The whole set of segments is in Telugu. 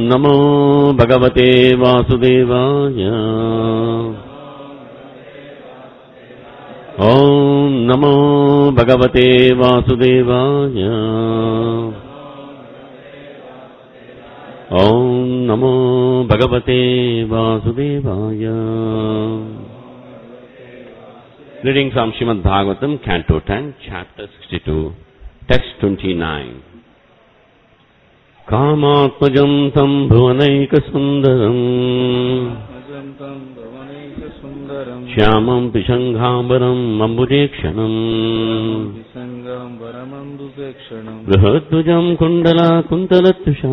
नमो भगवते वासुदेवाय ॐ नमो भगवते वासुदेवाय ॐ नमो भगवते वासुदेवाय Reading from Srimad Bhagavatam, Canto 10, Chapter 62, Text 29. कामात्मजं तं भुवनैकसुन्दरम् अजन्तं भुवनैकसुन्दरम् श्यामं पिशङ्घाम्बरम् अम्बुजेक्षणम् विसङ्गाम्बरमन्दुपेक्षणम् बृहद्भुजं कुण्डला कुन्तलत्युषा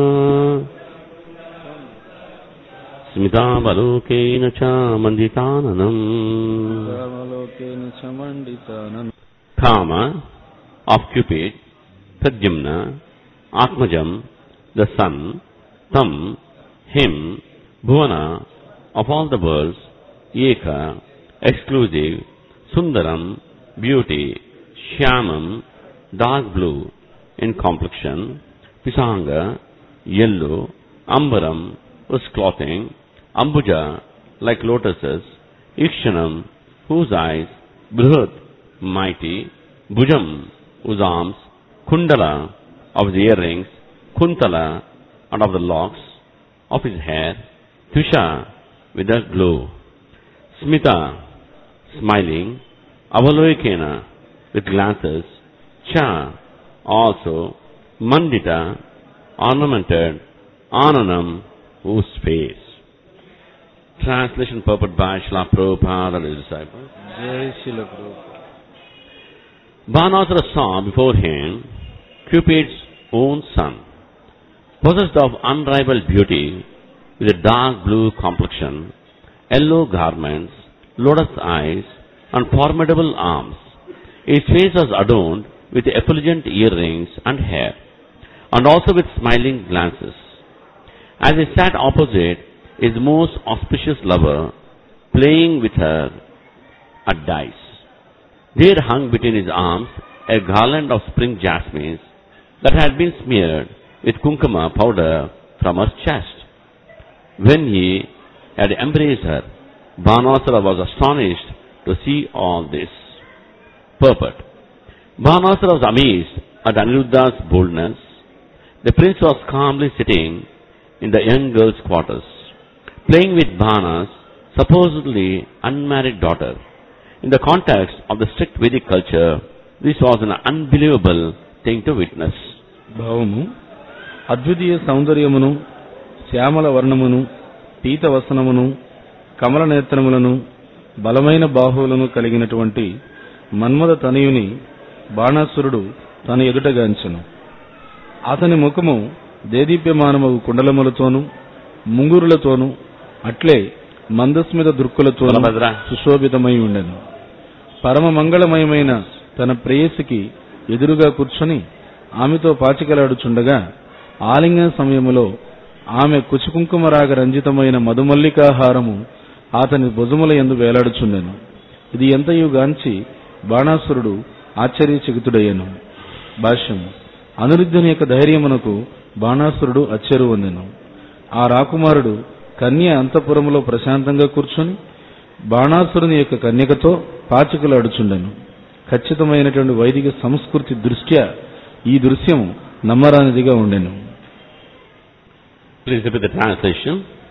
स्मितावलोकेन च मण्डिताननम् रामलोकेन च मण्डितानन् Kama of Cupid, Pradyumna, Atmajam, the sun, Tam, him, Bhuvana, of all the worlds, Eka, exclusive, Sundaram, beauty, Shyamam, dark blue, in complexion, Pisanga, yellow, Ambaram, was clothing, Ambuja, like lotuses, Ikshanam, whose eyes, Brihad, mighty, Bhujam, whose arms, Kundala, of the earrings, Kuntala, and of the locks, of his hair, Tusha, with a glow, Smita, smiling, Avaloikena, with glances, Cha, also, Mandita, ornamented, Ananam, whose face. Translation purport by Srila Prabhupada and his disciples. జయ శిల ప్రభు Banasara saw before him Cupid's own son, possessed of unrivaled beauty, with a dark blue complexion, yellow garments, lotus eyes, and formidable arms. His face was adorned with effulgent earrings and hair, and also with smiling glances. As he sat opposite his most auspicious lover, playing with her at dice. There hung between his arms a garland of spring jasmines that had been smeared with kunkuma powder from her chest. When he had embraced her, Banasara was astonished to see all this. Purport. Banasara was amazed at Aniruddha's boldness. The prince was calmly sitting in the young girl's quarters, playing with Bana's supposedly unmarried daughter. In the context of the strict Vedic culture, this was an unbelievable thing to witness. భావము అద్వితీయ సౌందర్యమును శ్యామల వర్ణమును పీత వసనమును కమల నేత్రములను బలమైన బాహువులను కలిగినటువంటి మన్మథ తనయుని బాణాసురుడు తన ఎదుటగాంచెను అతని ముఖము దేదీప్యమానమగు కుండలములతోనూ ముంగురులతోనూ అట్లే మందస్మిత దృక్కులతోనూ బలభద్ర. సుశోభితమై ఉండెను పరమ మంగళమయమైన తన ప్రేయసికి ఎదురుగా కూర్చొని ఆమెతో పాచికలాడుచుండగా ఆలింగన సమయములో ఆమె కుచికుంకుమరాగ రంజితమైన మధుమల్లికాహారము అతని భుజముల యందు వేలాడుచుండెను ఇది ఎంతయు గాంచి బాణాసురుడు ఆశ్చర్యచకితుడయ్యను భాష్యం అనిరుద్ధుని యొక్క ధైర్యమునకు బాణాసురుడు అచ్చెరు పొందెను ఆ రాకుమారుడు కన్య అంతఃపురములో ప్రశాంతంగా కూర్చొని బాణాసురుని యొక్క కన్యకతో పాచికలాడుచుండెను ఖచ్చితమైనటువంటి వైదిక సంస్కృతి దృష్ట్యా ఈ దృశ్యం నమ్మరానిదిగా ఉండెను Please repeat the translation.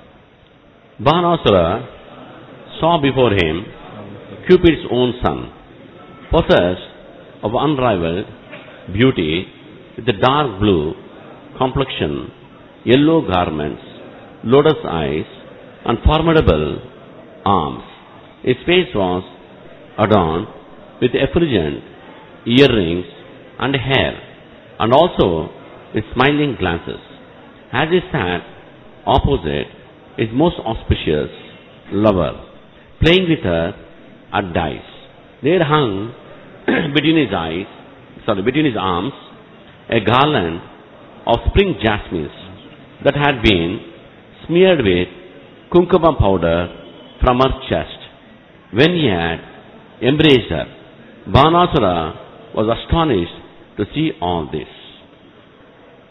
Banasura saw before him Cupid's own son, possessed of unrivaled beauty with a dark blue complexion, yellow garments, lotus eyes, and formidable arms. His face was adorned with effulgent earrings and hair, and also with smiling glances. As he sat opposite his most auspicious lover, playing with her at dice, there hung between his eyes, sorry, between his arms, a garland of spring jasmines that had been smeared with kunkuma powder from her chest. When he had embraced her, Banasura was astonished to see all this.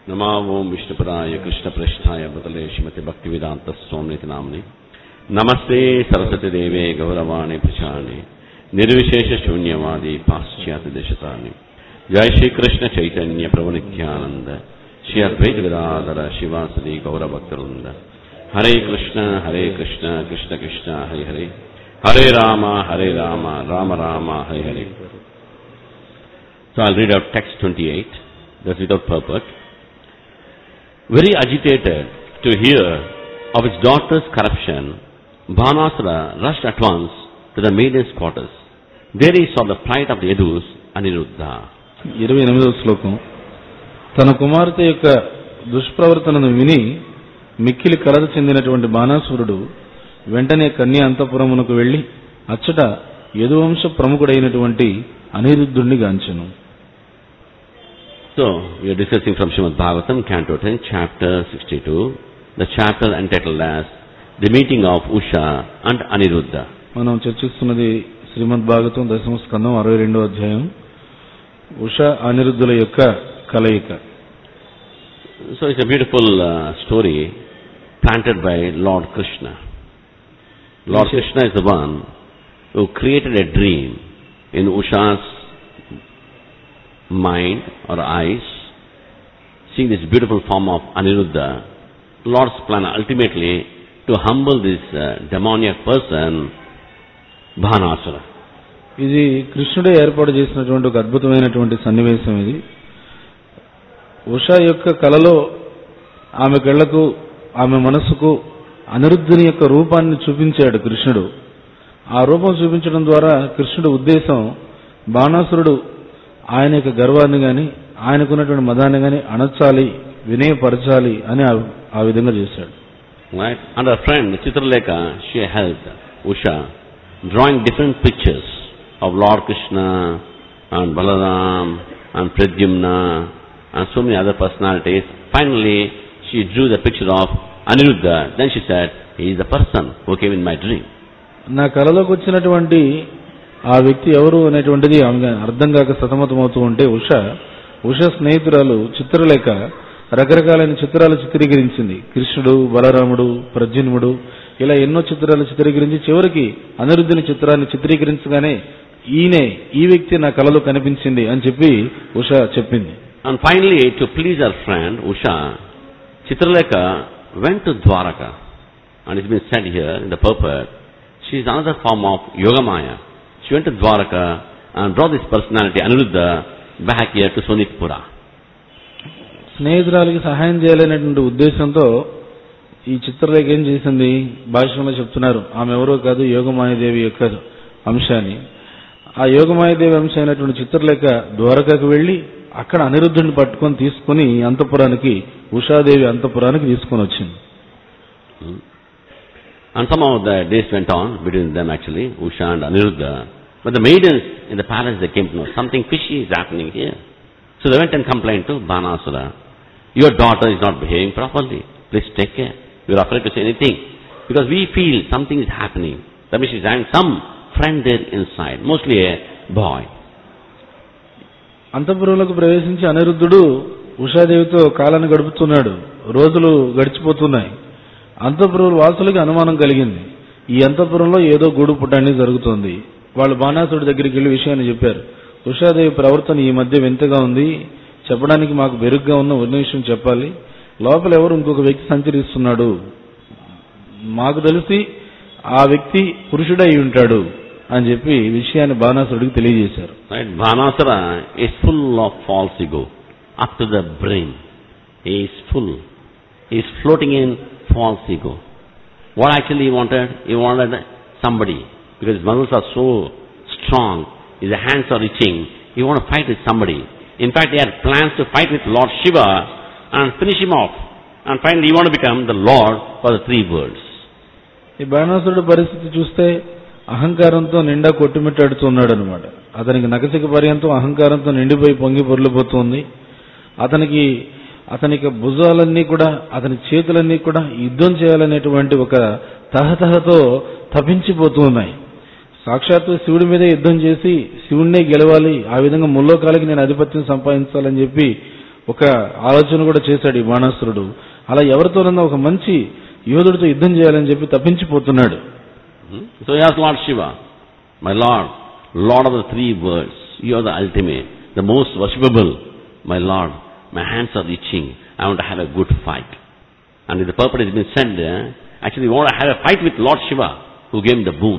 नमा ओम विष्णुपदाय कृष्णप्रेष्ठाय बतले श्रीमति भक्तिवेदांत स्वामी नामने नमस्ते सरस्वती देवे गौरवाणी प्रचारणे निर्विशेष शून्यवादी पाश्चात्य देशतानि जय श्री कृष्ण चैतन्य प्रभु नित्यानंद श्री अद्वैत गदाधर शिवासदि गौरभक्तवृंद हरे कृष्ण हरे कृष्ण कृष्ण कृष्ण हरे हरे हरे राम हरे राम राम राम हरे हरे So I'll read out text 28, that's without purport. Very agitated to hear of his daughter's corruption, Bhanasura rushed at once to the maiden's quarters. There he saw the plight of the Yadus, Aniruddha. ఇరవై ఎనిమిదవ శ్లోకం తన కుమార్తె యొక్క దుష్ప్రవర్తనను విని మిక్కిలి కలత చెందినటువంటి బాణాసురుడు వెంటనే కన్య అంతఃపురమునకు వెళ్లి అచ్చట యదువంశ ప్రముఖుడైనటువంటి అనిరుద్ధుణ్ణి గాంచెను So, we are discussing from Srimad Bhagavatam, Canto 10, Chapter 62, the chapter entitled as The Meeting of Usha and Aniruddha. మనం చర్చిస్తున్నది శ్రీమద్ భాగవతం దశమ స్కందం అరవై రెండో అధ్యాయం ఉష అనిరుద్ధుల యొక్క కలయిక So it's a beautiful uh, story planted by Lord Krishna. Lord Yes. Krishna is the one who created a dream in Usha's mind or eyes, seeing this beautiful form of Aniruddha. Lord's plan ultimately to humble this uh, demoniac person, Bhanasura. ఇది కృష్ణుడే ఏర్పాటు చేసినటువంటి ఒక అద్భుతమైనటువంటి సన్నివేశం ఇది ఉష యొక్క కలలో ఆమె కళ్ళకు ఆమె మనస్సుకు అనిరుద్ధుని యొక్క రూపాన్ని చూపించాడు కృష్ణుడు ఆ రూపం చూపించడం ద్వారా కృష్ణుడి ఉద్దేశం బాణాసురుడు ఆయన యొక్క గర్వాన్ని గాని ఆయనకున్నటువంటి మదాన్ని గాని అణచాలి వినయపరచాలి అని ఆ- ఆ విధంగా చేశాడు Right? And her friend Chitralekha, she helped Usha drawing different pictures of Lord Krishna and Balaram and Pradyumna and so many other personalities. Finally, she drew the picture of Aniruddha. Then she said, he is the person who came in my dream. నా కలలోకి వచ్చినటువంటి ఆ వ్యక్తి ఎవరు అనేటువంటిది ఆమె అర్థం కాక సతమతమవుతూ ఉంటే ఉష ఉష స్నేహితురాలు చిత్రలేఖ రకరకాలైన చిత్రాలు చిత్రీకరించింది కృష్ణుడు బలరాముడు ప్రద్యున్ముడు ఇలా ఎన్నో చిత్రాలు చిత్రీకరించి చివరికి అనిరుద్ధుని చిత్రాన్ని చిత్రీకరించగానే ఈయనే ఈ వ్యక్తి నా కలలో కనిపించింది అని చెప్పి ఉష చెప్పింది And finally, to please her friend Usha, Chitralekha went to Dwaraka. And it's been said here in the purport, she is another form of Yogamaya. She went to Dwaraka and brought this personality, Aniruddha, back here to Sonitpura. స్నేహితురాలికి సహాయం చేయాలనేటువంటి ఉద్దేశంతో ఈ చిత్రలేఖ ఏం చేసింది భాషలో చెప్తున్నారు ఆమె ఎవరో కాదు యోగమాయదేవి యొక్క అంశాన్ని ఆ యోగమాయదేవి అంశం అయినటువంటి చిత్రలేఖ ద్వారకకు వెళ్లి అక్కడ అనిరుద్ధుడిని పట్టుకొని తీసుకొని అంతపురానికి ఉషాదేవి అంతపురానికి తీసుకొని వచ్చింది And somehow the days went on between them actually, Usha and Aniruddha. But the maidens in the palace, they came to know something fishy is happening here. So they went and complained to Banasura, your daughter is not behaving properly. Please take care. We are afraid to say anything. Because we feel something is happening. That means she's having some friend there inside, mostly a boy. అంతపురంలోకి ప్రవేశించి అనిరుద్ధుడు ఉషాదేవితో కాలాన్ని గడుపుతున్నాడు రోజులు గడిచిపోతున్నాయి అంతపురం వాసులకి అనుమానం కలిగింది ఈ అంతపురంలో ఏదో గూడు పుట్టాన్ని జరుగుతోంది వాళ్ళు బాణాసుడి దగ్గరికి వెళ్లి విషయాన్ని చెప్పారు ఉషాదేవి ప్రవర్తన ఈ మధ్య వింతగా ఉంది చెప్పడానికి మాకు బెరుగ్గా ఉన్న ఉన్న విషయం చెప్పాలి లోపల ఎవరు ఇంకొక వ్యక్తి సంచరిస్తున్నాడు మాకు తెలిసి ఆ వ్యక్తి పురుషుడై ఉంటాడు అని చెప్పి ఈ విషయాన్ని బాణాసుడికి తెలియజేశారు Right? Bhanasura is full of false ego, up to the brain. He is full. He is floating in false ego. What actually he wanted? He wanted somebody. Because his muscles are so strong, his hands are itching, he wanted to fight with somebody. In fact, he had plans to fight with Lord Shiva and finish him off. And finally, he wanted to become the Lord for the three worlds. ఈ బాణాసురుడి పరిస్థితి చూస్తే అహంకారంతో నిండా కొట్టుమిట్టాడుతున్నాడు అనమాట అతనికి నకసిక పర్యంతం అహంకారంతో నిండిపోయి పొంగి పొర్లిపోతుంది అతనికి అతనికి భుజాలన్నీ కూడా అతని చేతులన్నీ కూడా యుద్ధం చేయాలనేటువంటి ఒక తహతహతో తపించిపోతూ ఉన్నాయి సాక్షాత్తు శివుడి మీదే యుద్ధం చేసి శివుణ్ణే గెలవాలి ఆ విధంగా ముల్లోకాలకి నేను ఆధిపత్యం సంపాదించాలని చెప్పి ఒక ఆలోచన కూడా చేశాడు ఈ బాణాసురుడు అలా ఎవరితోనన్నా ఒక మంచి యోధుడితో యుద్ధం చేయాలని చెప్పి తప్పించిపోతున్నాడు Hmm? So he asked Lord Shiva, My Lord, Lord of the three worlds, you are the ultimate, the most worshipable. My Lord, my hands are itching. I want to have a good fight. And if the purpose has been said there, actually we want to have a fight with Lord Shiva, who gave him the boon.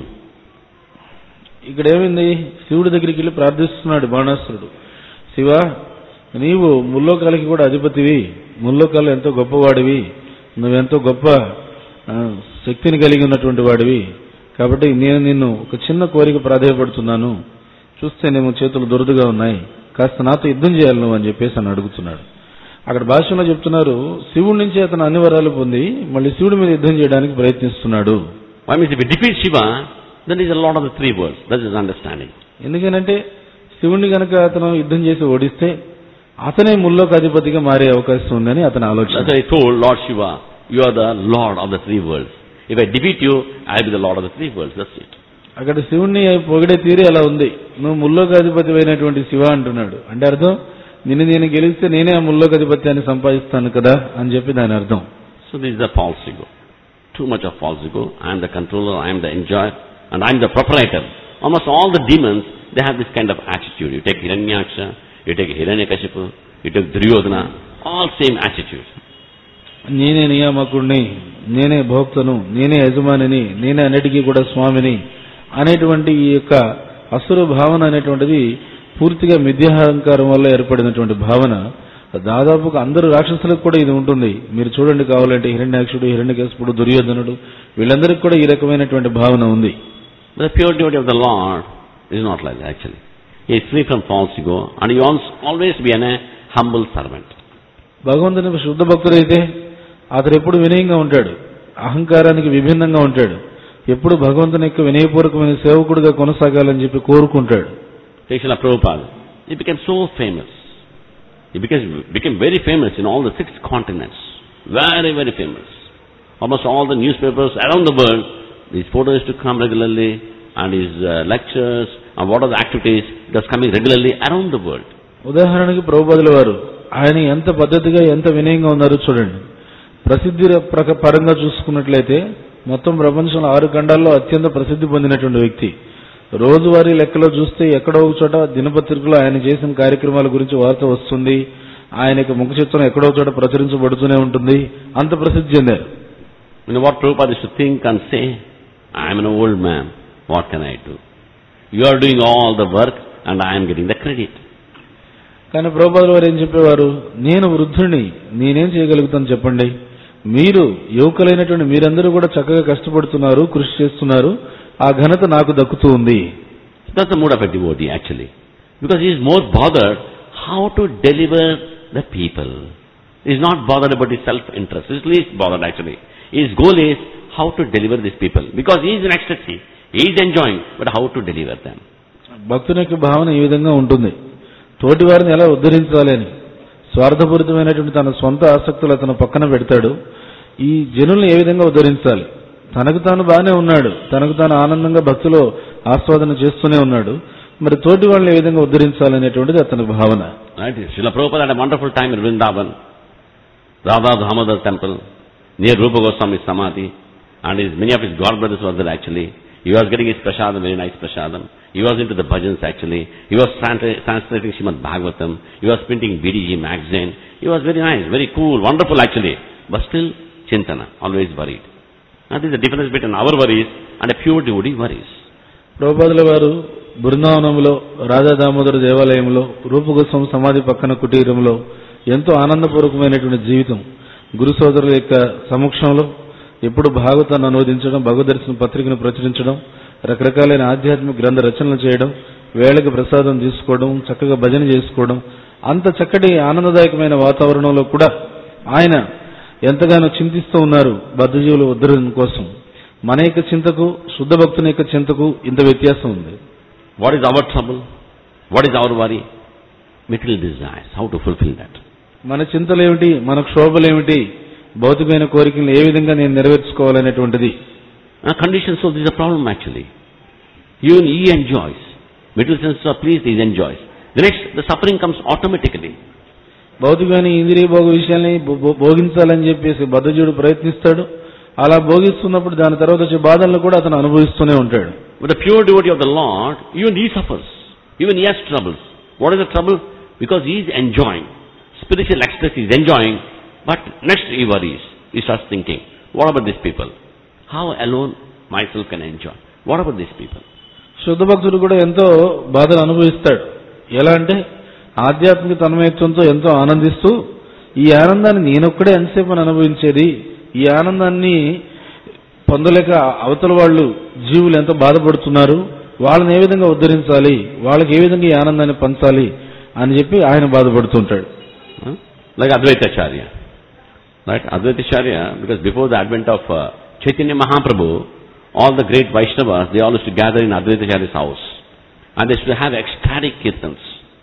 ఇక్కడ ఏమైంది శివుడి దగ్గరికి వెళ్ళి ప్రార్థిస్తున్నాడు బాణాసురుడు శివ నీవు ముల్లోకాలకి కూడా అధిపతివి ముల్లోకాలు ఎంతో గొప్పవాడివి నువ్వెంతో గొప్ప ఆ, శక్తిని కలిగి ఉన్నటువంటి వాడివి కాబట్టి నేను నిన్ను ఒక చిన్న కోరిక ప్రాధాయపడుతున్నాను చూస్తేనేమో చేతులు దురదగా ఉన్నాయి కాస్త నాతో యుద్ధం చేయాలి నువ్వు అని చెప్పేసి అని అడుగుతున్నాడు అక్కడ భాషలో చెప్తున్నారు శివుడి నుంచి అతను అన్ని వరాలు పొంది మళ్ళీ శివుడి మీద యుద్ధం చేయడానికి ప్రయత్నిస్తున్నాడు Why means if he defeats Shiva, then he is the Lord of the three worlds. That is his understanding. ఎందుకనంటే శివుణ్ణి గనక అతను యుద్ధం చేసి ఓడిస్తే అతనే ముల్లోక అధిపతిగా మారే అవకాశం ఉందని అతని ఆలోచన That's why he told Lord Shiva, you are the Lord of the three worlds. If I defeat you, I will be the Lord of the three worlds. That's it. అక్కడ శివుణ్ణి పొగిడే తీరే అలా ఉంది నువ్వు ముల్లోకాధిపతి అయినటువంటి శివ అంటున్నాడు అంటే అర్థం నిన్ను నేను గెలిస్తే నేనే ఆ ముల్లోకాధిపతి అని సంపాదిస్తాను కదా అని చెప్పి దాని అర్థం So this is the false ego. Too much of false ego. I am the controller, I am the enjoyer, and I am the proprietor. Almost all the demons, they have this kind of attitude. You take Hiranyaksha, you take Hiranyakashipu, you take Duryodhana, all same attitude. నేనే నియామకుడిని నేనే భోక్తను నేనే యజమానిని నేనే అన్నిటికీ కూడా స్వామిని అనేటువంటి ఈ యొక్క అసుర భావన అనేటువంటిది పూర్తిగా మిథ్యాహంకారం వల్ల ఏర్పడినటువంటి భావన దాదాపుగా అందరు రాక్షసులకు కూడా ఇది ఉంటుంది మీరు చూడండి కావాలంటే హిరణ్యాక్షుడు హిరణ్యకశిపుడు దుర్యోధనుడు వీళ్ళందరికీ కూడా ఈ రకమైనటువంటి భావన ఉంది But the pure devotee of the Lord is not like that actually. He is free from false ego and he wants always be an, a humble servant. భగవంతుని శుద్ధ భక్తుడైతే అతడు ఎప్పుడు వినయంగా ఉంటాడు అహంకారానికి విభిన్నంగా ఉంటాడు ఎప్పుడు భగవంతుని యొక్క వినయపూర్వకమైన సేవకుడిగా కొనసాగాలని చెప్పి కోరుకుంటాడు Take Srila Prabhupada. He became so famous. He became, became very famous in all the six continents. Very, very famous. Almost all the newspapers around the world, these photos used to come regularly and his uh, lectures and what are the activities, it was coming regularly around the world. ఉదాహరణకి ప్రభుపదుల వారు ఆయన ఎంత పద్ధతిగా ఎంత వినయంగా ఉన్నారో చూడండి ప్రసిద్ధి ర- ప్రక- పరంగా చూసుకున్నట్లయితే మొత్తం ప్రపంచంలో ఆరు ఖండాల్లో అత్యంత ప్రసిద్ధి పొందినటువంటి వ్యక్తి రోజువారీ లెక్కలో చూస్తే ఎక్కడో ఒక చోట దినపత్రికలో ఆయన చేసిన కార్యక్రమాల గురించి వార్త వస్తుంది ఆయన యొక్క ముఖ చిత్రం ఎక్కడో ఒక చోట ప్రచురించబడుతూనే ఉంటుంది అంత ప్రసిద్ధి చెందారు You know what Prabhupada used to think and say? I am an old man. What can I do? You are doing all the work and I am getting the credit. కానీ ప్రభుపాదుల వారు ఏం చెప్పేవారు నేను వృద్ధుడిని నేనేం చేయగలుగుతాను చెప్పండి మీరు యువకులైనటువంటి మీరందరూ కూడా చక్కగా కష్టపడుతున్నారు కృషి చేస్తున్నారు ఆ ఘనత నాకు దక్కుతూ ఉంది That's the mood of a devotee actually. Because he is more bothered how to deliver the people. He is not bothered about his self-interest. He is least bothered actually. His goal is how to deliver these people. Because he is in ecstasy. He is enjoying, but how to deliver them. భక్తుని యొక్క భావన ఈ విధంగా ఉంటుంది తోటి వారిని ఎలా ఉద్ధరించాలి అని స్వార్థపూరితమైనటువంటి తన సొంత ఆసక్తులు అతను పక్కన పెడతాడు ఈ జనుల్ని ఏ విధంగా ఉద్ధరించాలి తనకు తాను బాగానే ఉన్నాడు తనకు తాను ఆనందంగా భక్తిలో ఆస్వాదన చేస్తూనే ఉన్నాడు మరి తోటి వాళ్ళని ఏ విధంగా ఉద్ధరించాలనేటువంటిది అతని భావన Right? Srila Prabhupada had a wonderful time in Vrindavan. Radha Damodar temple, near Rupa Goswami's Samadhi. And his, many of his god brothers were there actually. He was getting his prasadam, very nice prasadam. He was into the bhajans actually. He was translate- translating Srimad Bhagavatam. He was printing BDG magazine. He was very nice, very cool, wonderful actually. But still, chintana, always worried. That is the difference between our worries and a pure devotee worries. ప్రభుపాదుల వారు బృందావనంలో రాధా దామోదర దేవాలయంలో రూపగోస్వామి సమాధి పక్కన కుటీరంలో ఎంతో ఆనందపూర్వకమైనటువంటి జీవితం గురు సోదరుల యొక్క సమక్షంలో ఎప్పుడు భాగవతాన్ని అనువదించడం భగవదర్శన పత్రికను ప్రచురించడం రకరకాలైన ఆధ్యాత్మిక గ్రంథ రచనలు చేయడం వేళకి ప్రసాదం తీసుకోవడం చక్కగా భజన చేసుకోవడం అంత చక్కటి ఆనందదాయకమైన వాతావరణంలో కూడా ఆయన ఎంతగానో చింతిస్తూ ఉన్నారు బద్ధజీవుల ఉద్ధరణ కోసం మన యొక్క చింతకు శుద్ధ భక్తుని యొక్క చింతకు ఇంత వ్యత్యాసం ఉంది What is our trouble? What is our worry? Material desires. How to fulfill that? మన చింతలేమిటి మన క్షోభలేమిటి భౌతికమైన కోరికలను ఏ విధంగా నేను నెరవేర్చుకోవాలనేటువంటిది Uh, conditions, so this is a problem actually. Even he enjoys. Material senses are pleased, he enjoys. The next, the suffering comes automatically. భౌతికమైన ఇంద్రియ భోగ విషయాల్ని భో- భో- భోగించాలని చెప్పేసి బద్ధజీవుడు ప్రయత్నిస్తాడు అలా భోగిస్తున్నప్పుడు దాని తర్వాత వచ్చే బాధలను కూడా అతను అనుభవిస్తూనే ఉంటాడు But the pure devotee of the Lord, even he suffers. Even he has troubles. What is the trouble? Because he is enjoying. Spiritual ecstasy is enjoying, but next he worries. He starts thinking, what about these people? How alone myself can enjoy? What about these people? శుద్ధ భక్తుడు కూడా ఎంతో బాధలు అనుభవిస్తాడు ఎలా అంటే ఆధ్యాత్మిక తన్మయత్వంతో ఎంతో ఆనందిస్తూ ఈ ఆనందాన్ని నేనొక్కడే ఎంతసేపు అని అనుభవించేది ఈ ఆనందాన్ని పొందలేక అవతల వాళ్ళు జీవులు ఎంతో బాధపడుతున్నారు వాళ్ళని ఏ విధంగా ఉద్ధరించాలి వాళ్ళకి ఏ విధంగా ఈ ఆనందాన్ని పంచాలి అని చెప్పి ఆయన బాధపడుతుంటాడు Huh? Like Advaita Charya. Right? Advaita Charya, because before the advent of uh, Chaitanya Mahaprabhu, all the great Vaishnavas, they all used to gather in Advaita Charya's house. And they used to have ecstatic kirtans.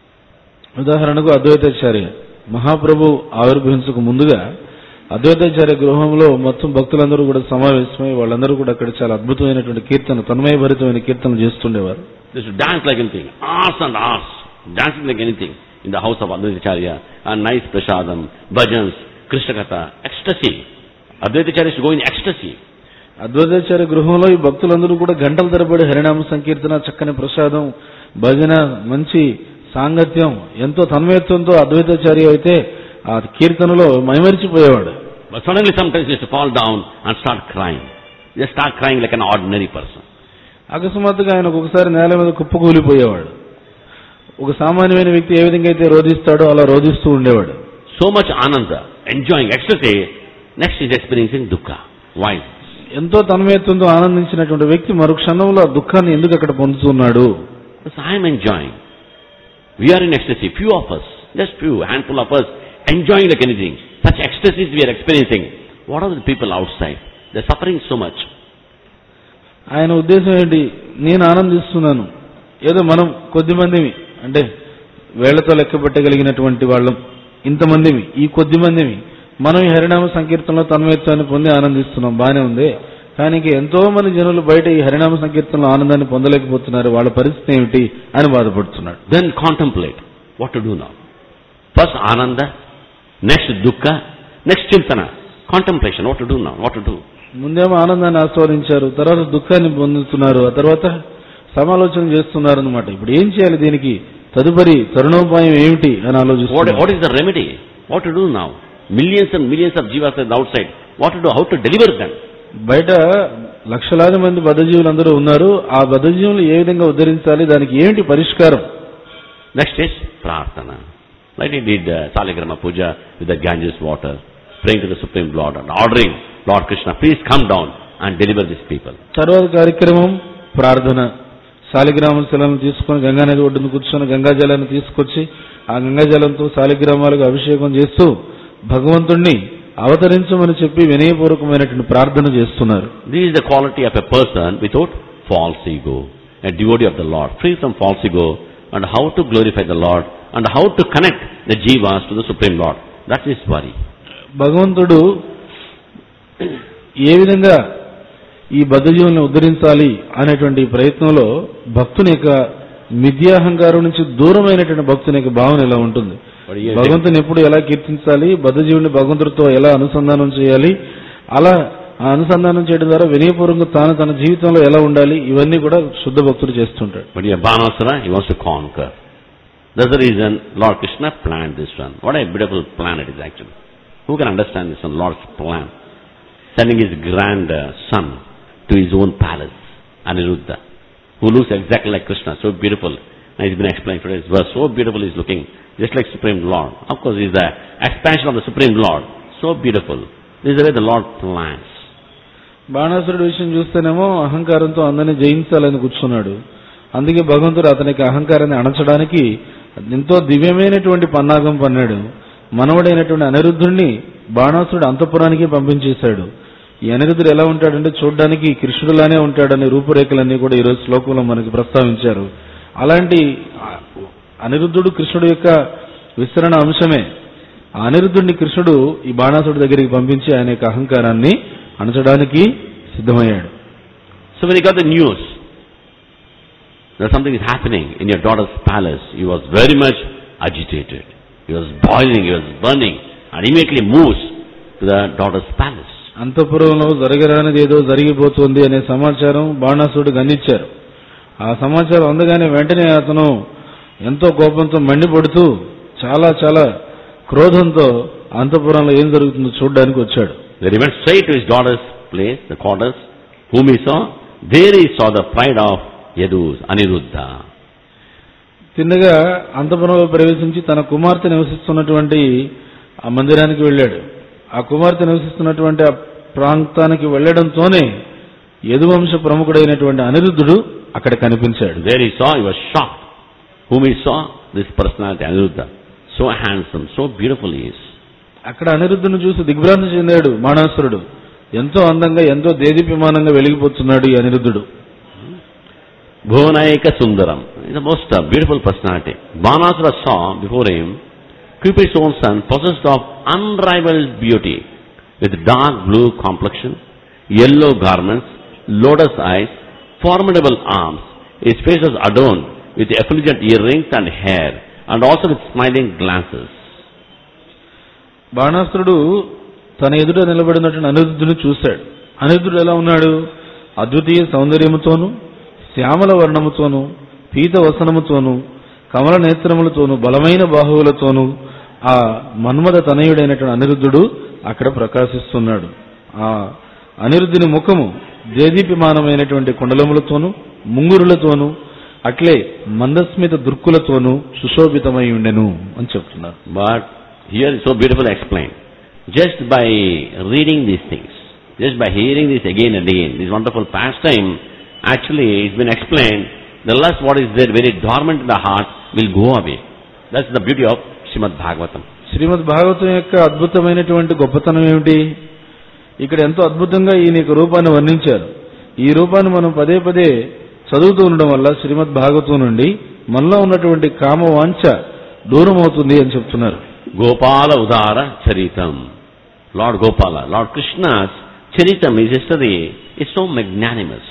ఉదాహరణకు అద్వైతాచార్య మహాప్రభు ఆవిర్భవించక ముందుగా అద్వైతాచార్య గృహంలో మొత్తం భక్తులందరూ కూడా సమావేశమై వాళ్ళందరూ కూడా అక్కడ చాలా అద్భుతమైనటువంటి కీర్తన తన్మయభరితమైన కీర్తనలు చేస్తుండేవారు They used to dance like anything, hours and hours, dancing like anything in the house of Advaita Charya, and nice prasadam, bhajans, Krishna Katha, ecstasy. Advaita Charya used to go in ecstasy. Advaitacharya గృహంలో ఈ భక్తులందరూ కూడా గంటల తరబడి హరినామ సంకీర్తన చక్కని ప్రసాదం భజన మంచి సాంగత్యం ఎంతో తన్మయత్వంతో అద్వైతాచార్య అయితే ఆ కీర్తనలో మైమరిచిపోయేవాడు But suddenly sometimes he used to fall down and start crying. Just start crying like an ordinary person. అకస్మాత్తుగా ఆయన ఒక్కొక్కసారి నేల మీద కుప్పకూలిపోయేవాడు ఒక సామాన్యమైన వ్యక్తి ఏ విధంగా అయితే రోధిస్తాడో అలా రోధిస్తూ ఉండేవాడు So much ananda, enjoying ecstasy, next is experiencing dukkha. Why? ఎంతో తన్మయత్వంతో ఆనందించినటువంటి వ్యక్తి మరు క్షణంలో ఆ దుఃఖాన్ని ఎందుకు అక్కడ పొందుతున్నాడు Because I am enjoying. We are in ecstasy, few of us, just few, handful of us, enjoying like anything. Such ecstasies we are experiencing. What are the people outside? They're suffering so much. ఆయన ఉద్దేశం ఏంటి నేను ఆనందిస్తున్నాను ఏదో మనం కొద్ది మందిమి అంటే వేళ్లతో లెక్క పెట్టగలిగినటువంటి వాళ్ళం ఇంతమందిమి ఈ కొద్ది మందిమి మనం ఈ హరినామ సంకీర్తనలో తన్మయత్వాన్ని పొంది ఆనందిస్తున్నాం బానే ఉంది కానీ ఇంక ఎంతో మంది జనులు బయట ఈ హరినామ సంకీర్తనలో ఆనందాన్ని పొందలేకపోతున్నారు వాళ్ళ పరిస్థితి ఏమిటి అని బాధపడుతున్నాడు Then contemplate what to do now. First ananda, next dukkha, next chintana. Contemplation, what to do now, what to do. ముందేమో ఆనందాన్ని ఆస్వాదించారు తర్వాత దుఃఖాన్ని పొందుతున్నారు ఆ తర్వాత సమాలోచన చేస్తున్నారు అనమాట ఇప్పుడు ఏం చేయాలి దీనికి తదుపరి తరుణోపాయం ఏమిటి అని What, ఆలోచిస్తున్నారు what is the remedy? What to do now? Millions and millions of jivas are outside. What to do? How to deliver them? బయట లక్షలాది మంది బద్ధజీవులందరూ ఉన్నారు ఆ బద్ధజీవులు ఏ విధంగా ఉద్ధరించాలి దానికి ఏంటి పరిష్కారం Next is prarthana. Like he did uh, Saligrama Puja with the Ganges water, praying to the Supreme Lord and ordering Lord Krishna, please come down and deliver these people. తర్వాత కార్యక్రమం ప్రార్థన శాలిగ్రామ శిలను తీసుకొని గంగానది ఒడ్డున కూర్చొని గంగాజలాన్ని తీసుకొచ్చి ఆ గంగాజలంతో శాలిగ్రామాలకు అభిషేకం చేస్తూ భగవంతుణ్ణి అవతరించమని చెప్పి వినయపూర్వకమైనటువంటి ప్రార్థన చేస్తున్నారు This is the quality of a person without false ego, a devotee of the Lord, free from false ego, and how to glorify the Lord, and how to connect the jivas to the Supreme Lord. That is worry. భగవంతుడు ఏ విధంగా ఈ బద్ధజీవుల్ని ఉద్ధరించాలి అనేటువంటి ప్రయత్నంలో భక్తుని యొక్క మిథ్యాహంకారం నుంచి దూరమైనటువంటి భక్తుని యొక్క భావన ఎలా ఉంటుంది But here- భగవంతుని ఎప్పుడు ఎలా కీర్తించాలి బద్ధజీవుని భగవంతుడితో ఎలా అనుసంధానం చేయాలి అలా ఆ అనుసంధానం చేయడం ద్వారా వినయపూర్వకంగా తాను తన జీవితంలో ఎలా ఉండాలి ఇవన్నీ కూడా శుద్ధ భక్తుడు చేస్తుంటాడు But here Banasara, he wants to conquer. That's the reason Lord Krishna planned this one. What a beautiful plan it is actually. Who can understand this one, Lord's plan? Sending his grand uh, son to his own palace, Aniruddha, who looks exactly like Krishna, so beautiful. And he's been explained today's verse, so beautiful he's looking, just like Supreme Lord. Of course, he's the expansion of the Supreme Lord. So beautiful. This is the way the Lord plans. బాణాసురుడి విషయం చూస్తేనేమో అహంకారంతో అందరినీ జయించాలని కూర్చున్నాడు అందుకే భగవంతుడు అతనికి అహంకారాన్ని అణచడానికి ఎంతో దివ్యమైనటువంటి పన్నాగం పన్నాడు మనవడైనటువంటి అనిరుద్ధుడిని బాణాసురుడు అంతఃపురానికి పంపించేశాడు ఈ అనిరుద్ధుడు ఎలా ఉంటాడంటే చూడడానికి కృష్ణుడిలానే ఉంటాడనే రూపురేఖలన్నీ కూడా ఈరోజు శ్లోకంలో మనకి ప్రస్తావించారు అలాంటి అనిరుద్ధుడు కృష్ణుడు యొక్క విస్తరణ అంశమే ఆ అనిరుద్ధుడిని కృష్ణుడు ఈ బాణాసుడి దగ్గరికి పంపించి ఆయన యొక్క అహంకారాన్ని అణచడానికి సిద్ధమయ్యాడు So when he got the news that something is happening in your daughter's palace, he was very much agitated. He was boiling, he was burning, and immediately moves to the daughter's palace. అంతఃపురంలో జరగరానిది ఏదో జరిగిపోతుంది అనే సమాచారం బాణాసురుడికి అందించారు ఆ సమాచారం అందగానే వెంటనే అతను ఎంతో కోపంతో మండిపడుతూ చాలా చాలా క్రోధంతో అంతఃపురంలో ఏం జరుగుతుందో చూడడానికి వచ్చాడు Then he went straight to his daughter's place, the quarters, whom he saw. There he saw the pride of Yadus, Aniruddha. తిన్నగా అంతఃపురంలో ప్రవేశించి తన కుమార్తె నివసిస్తున్నటువంటి ఆ మందిరానికి వెళ్ళాడు ఆ కుమార్తె నివసిస్తున్నటువంటి ఆ ప్రాంతానికి వెళ్ళడంతోనే యదువంశ ప్రముఖుడైనటువంటి అనిరుద్ధుడు అక్కడ కనిపించాడు There he saw, he was shocked. Whom he saw? This personality, Aniruddha. So handsome, so beautiful he is. అక్కడ అనిరుద్ధుని చూసి దిగ్భ్రాంతి చెందాడు మానాసురుడు ఎంతో అందంగా ఎంతో దేదీప్యమానంగా వెలిగిపోతున్నాడు ఈ అనిరుద్ధుడు Bhuvanayaka Sundaram. He's the most uh, beautiful personality. Banasura saw before him Cupid's own son possessed of unrivaled beauty with dark blue complexion, yellow garments, lotus eyes, formidable arms. His face was adorned with effulgent earrings and hair and also with smiling glances. బాణాసురుడు తన ఎదుట నిలబడినటువంటి అనిరుద్ధుని చూశాడు అనిరుద్ధుడు ఎలా ఉన్నాడు అద్వితీయ సౌందర్యముతోను శ్యామల వర్ణముతోను పీత వసనముతోను కమల నేత్రములతోను బలమైన బాహువులతోను ఆ మన్మద తనయుడైనటువంటి అనిరుద్ధుడు అక్కడ ప్రకాశిస్తున్నాడు ఆ అనిరుద్ధుని ముఖము దేదీప్యమానమైనటువంటి కుండలములతోను ముంగురులతోను అట్లే మందస్మిత దుర్కులతోనూ సుశోభితమై ఉండెను అని చెప్తున్నారు But here is so beautifully explained. Just by reading these things, just by hearing this again and again, this wonderful pastime, actually it's been explained, the lust what is there very dormant in the heart will go away. That's the beauty of Srimad Bhagavatam. శ్రీమద్ భాగవతం యొక్క అద్భుతమైనటువంటి గొప్పతనం ఏమిటి ఇక్కడ ఎంతో అద్భుతంగా ఈయన యొక్క రూపాన్ని వర్ణించారు ఈ రూపాన్ని మనం పదే పదే చదువుతూ ఉండడం వల్ల శ్రీమద్ భాగవతం నుండి మనలో ఉన్నటువంటి కామ వాంఛ దూరం అవుతుంది అని చెప్తున్నారు Gopala Udara Charitam. Lord Gopala, Lord Krishna's Charitam, his history, is so magnanimous.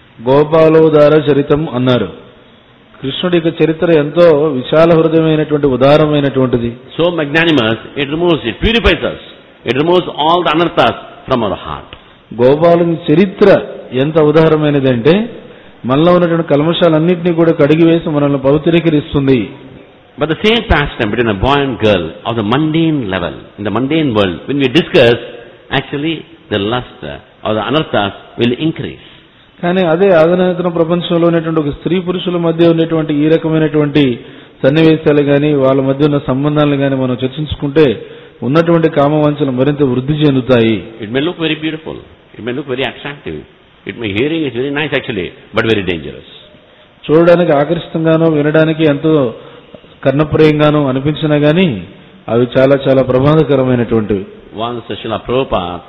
గోపాలోదార చరితం అన్నారు కృష్ణుడి యొక్క చరిత్ర ఎంతో విశాల హృదయమైనటువంటి ఉదారమైనటువంటిది So magnanimous, it removes, it purifies us. It removes all the anarthas from our heart. గోపాలుని చరిత్ర ఎంత ఉదారమైనది అంటే మనలో ఉన్నటువంటి కల్మషాలన్నింటినీ కూడా కడిగివేసి మనల్ని పవిత్రీకరిస్తుంది But the same pastime between a boy and girl of the mundane level, in the mundane world, when we discuss, actually the lust uh, or the anarthas will increase. కానీ అదే ఆధునికతన ప్రపంచంలో ఉన్నటువంటి ఒక స్త్రీ పురుషుల మధ్య ఉన్నటువంటి ఈ రకమైనటువంటి సన్నివేశాలు కానీ వాళ్ళ మధ్య ఉన్న సంబంధాలను కానీ మనం చర్చించుకుంటే ఉన్నటువంటి కామవాంఛలు మరింత వృద్ధి చెందుతాయి It may look very beautiful. It may look very attractive. It may hearing is very nice actually, but very dangerous. చూడడానికి ఆకర్షితంగానో వినడానికి ఎంతో కర్ణప్రియంగానో అనిపించినా గానీ అవి చాలా చాలా ప్రమాదకరమైనటువంటివి Once Srila Prabhupada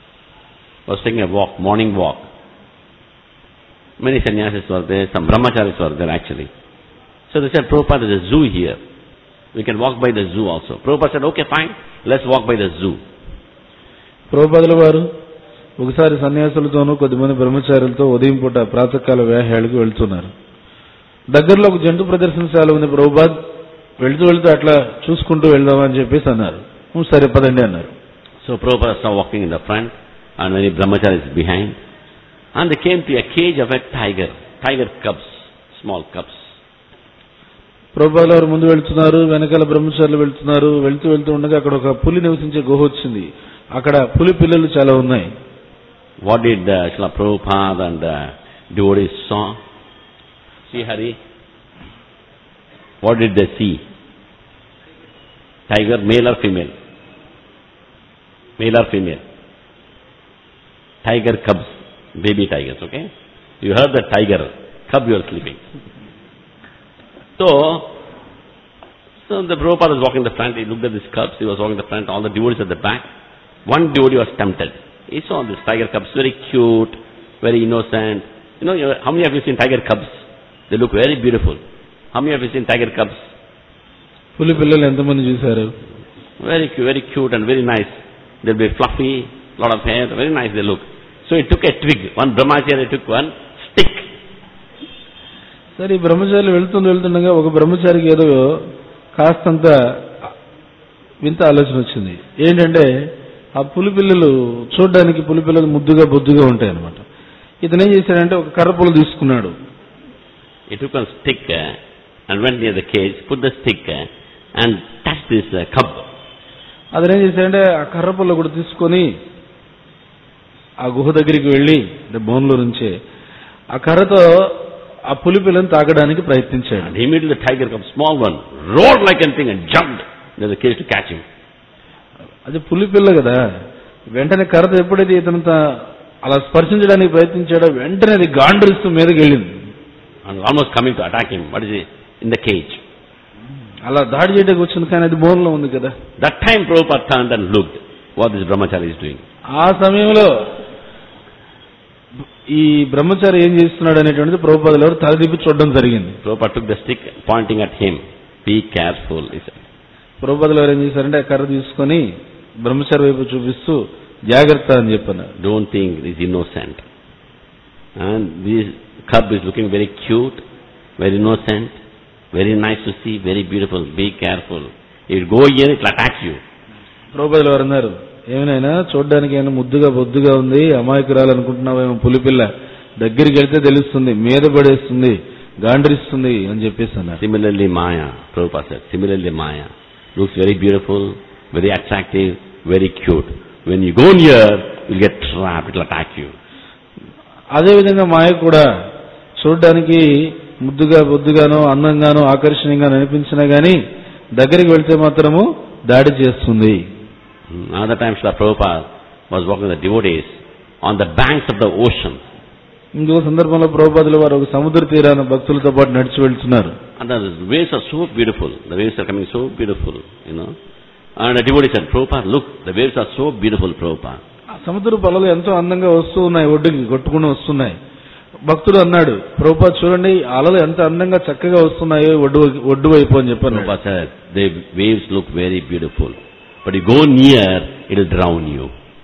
was taking a walk, morning walk. Many sannyasis were there, some brahmacharis were there actually. So they said, Prabhupada, there's a zoo here. We can walk by the zoo also. Prabhupada said, okay, fine, let's walk by the zoo. ప్రభుపదుల వారు ఒకసారి సన్యాసులతోనూ కొద్దిమంది బ్రహ్మచారులతో ఉదయం పూట ప్రాతకాల వ్యాహ్యాలకు వెళ్తున్నారు దగ్గరలో ఒక జంతు ప్రదర్శనశాల ఉంది ప్రభుపాద్ వెళ్తూ వెళ్తూ అట్లా చూసుకుంటూ వెళ్దామని చెప్పేసి అన్నారు "ఉం, సరే పదండి అన్నారు So Prabhupada started walking in the front and many brahmacharis behind. And they came to a cage of a tiger, tiger cubs, small cubs. ప్రభుపాదుల వారు ముందు వెళ్తున్నారు వెనకాల బ్రహ్మచారులు వెళ్తున్నారు వెళ్తూ వెళ్తూ ఉండగా అక్కడ ఒక పులి నివసించే గుహ వచ్చింది అక్కడ పులి పిల్లలు చాలా ఉన్నాయి What did uh, Srila Prabhupada and uh, devotees saw? See Hari? What did they see? Tiger, male or female? Male or female? Tiger cubs, baby tigers, okay? You heard the tiger, cub you are sleeping. So, so the Prabhupada was walking in the front, he looked at these cubs, he was walking in the front, all the devotees at the back. One devotee was tempted. He saw this tiger cubs, very cute, very innocent. You know, you- how many of you seen tiger cubs? They look very beautiful. How many of you seen tiger cubs? పులి పిల్లలు ఎంతమంది చూశారు Very cute, very cute and very nice. They'll be fluffy, lot of hair, very nice they look. So he took a twig, one brahmachari took one stick. సరే ఈ బ్రహ్మచారి వెళ్తుంది వెళ్తుండగా ఒక బ్రహ్మచారికి ఏదో కాస్తంత వింత ఆలోచన వచ్చింది ఏంటంటే ఆ పులి పిల్లలు చూడడానికి పులి పిల్లలు ముద్దుగా బొద్దుగా ఉంటాయి అనమాట ఇతను ఏం చేశాడంటే ఒక కర్ర పుల్ల తీసుకున్నాడు He took a stick uh, and went near the cage, put the stick uh, and touched this uh, cub. అతను ఏం చేశాడంటే ఆ కర్ర పుల్ల కూడా తీసుకొని ఆ గుహ దగ్గరికి వెళ్ళి అంటే బోన్లో నుంచే ఆ కర్రతో ఆ పులి పిల్లని తాకడానికి ప్రయత్నించాడు And immediately the tiger cub, small one, roared like anything and jumped near the cage to catch him. అది పులి పిల్ల కదా వెంటనే కర్రతో ఎప్పుడైతే ఇతను తా- అలా స్పర్శించడానికి ప్రయత్నించాడో వెంటనే అది గాండ్రిస్తూ మీదకి వెళ్ళింది And almost coming to attack him. What is it? In the cage. అలా దాడి చేయడానికి వచ్చింది కానీ అది బోన్లో ఉంది కదా That time Prabhupada turned and looked what this brahmachari is doing. ఆ సమయంలో ఈ బ్రహ్మచారి ఏం చేస్తున్నాడు అనేటువంటిది ప్రభుపాదులు ఎవరు తలదిప్పి చూడడం జరిగింది Prabhupada took the stick pointing at him. Be careful, he said. ప్రభుపాదులు ఎవరు ఏం చేశారంటే ఆ కర్ర తీసుకొని బ్రహ్మచారి వైపు చూపిస్తూ జాగ్రత్త అని చెప్పన్నారు Don't think he's innocent. And this cub is looking very cute, very innocent, very nice to see, very beautiful. Be careful. If you go here, it will attack you. ప్రభుపాదులు ఎవరు అన్నారు ఏమైనా చూడడానికి ఏమైనా ముద్దుగా బొద్దుగా ఉంది అమాయకురాలు అనుకుంటున్నావేమో పులిపిల్ల దగ్గరికి వెళ్తే తెలుస్తుంది మీద పడేస్తుంది గాండ్రిస్తుంది అని చెప్పేసి అన్నారు Similarly, Maya, Prabhupada said, similarly Maya looks very beautiful, very attractive, very cute. When you go near, you'll get trapped, it will attack you. అదేవిధంగా మాయ కూడా చూడడానికి ముద్దుగా బొద్దుగానో అందంగానో ఆకర్షణీయంగా అనిపించినా గానీ దగ్గరికి వెళ్తే మాత్రము దాడి చేస్తుంది Hmm. Another time, Srila Prabhupada was walking with the devotees on the banks of the ocean. ఇంకో సందర్భంలో ప్రభుపాదుల వారు ఒక సముద్ర తీరాన భక్తులతో పాటు నడిచి వెళ్తున్నారు And the waves are so beautiful. The waves are coming so beautiful, you know. And the devotee said, Prabhupada, look, the waves are so beautiful, Prabhupada. ఆ సముద్ర పొలలు ఎంతో అందంగా వస్తూ ఉన్నాయి ఒడ్డుకి కొట్టుకుని వస్తున్నాయి భక్తుడు అన్నాడు ప్రభుపాద్ చూడండి ఆ అలలు ఎంత అందంగా చక్కగా వస్తున్నాయో ఒడ్డు ఒడ్డు వైపు అని చెప్పారు Prabhupada said, the waves look very beautiful. But you go near, it will drown you.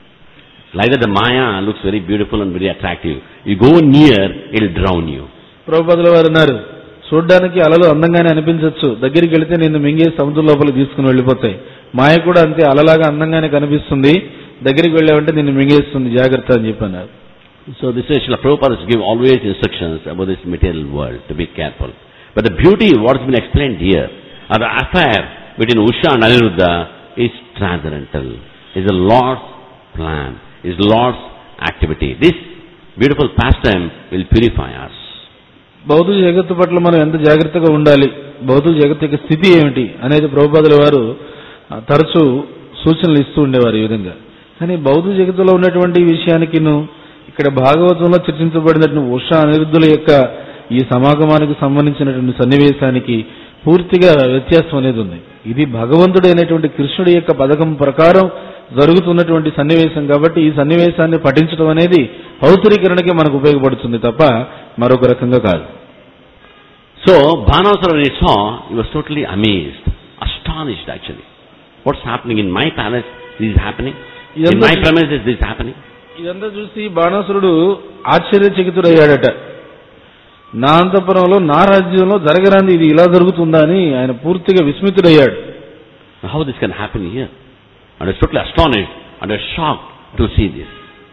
Like that the Maya looks very beautiful and very attractive. You go near, it will drown you. ప్రభుపాదుల వారు అన్నారు చూడ్డానికి అలలు అందంగానే అనిపించవచ్చు దగ్గరికి వెళితే నిన్ను మింగే సముద్రం లోపలికి తీసుకుని వెళ్ళిపోతాయి మాయ కూడా అంతే అలలాగా అందంగానే కనిపిస్తుంది దగ్గరికి వెళ్ళావంటే నిన్ను మింగేస్తుంది జాగ్రత్త అని చెప్పన్నారు So this is Srila Prabhupada is give always instructions about this material world to be careful. But the beauty, what has been explained here, or the affair between Usha and Aniruddha is transcendental, is the Lord's plan, is Lord's activity. This beautiful pastime will purify us. భౌతిక జగత్తు పట్ల మనం ఎంత జాగ్రత్తగా ఉండాలి భౌతిక జగత్తు యొక్క స్థితి ఏమిటి అనేది ప్రభుపాదుల వారు ఆ, తరచూ సూచనలు ఇస్తూ ఉండేవారు ఈ విధంగా కానీ భౌతిక జగత్తులో ఉన్నటువంటి ఈ విషయానికి ఇక్కడ భాగవతంలో చర్చించబడినటువంటి ఉషా అనిరుద్ధుల యొక్క ఈ సమాగమానికి సంబంధించినటువంటి సన్నివేశానికి పూర్తిగా వ్యత్యాసం అనేది ఉంది ఇది భగవంతుడైనటువంటి కృష్ణుడి యొక్క పథకం ప్రకారం జరుగుతున్నటువంటి సన్నివేశం కాబట్టి ఈ సన్నివేశాన్ని పఠించడం అనేది అవతరీకరణకి మనకు ఉపయోగపడుతుంది తప్ప మరొక రకంగా కాదు So Bhanasara when he saw, he was totally amazed, astonished actually. What's happening in my palace? This is happening. In my premises, this is happening. ఇదంతా చూసి బాణాసురుడు ఆశ్చర్యచకితుడయ్యాడట నా అంతపురంలో నా రాజ్యంలో జరగరాంది ఇది ఇలా జరుగుతుందా అని ఆయన పూర్తిగా విస్మితుడయ్యాడు How this can happen here? And was totally astonished and was shocked to see this.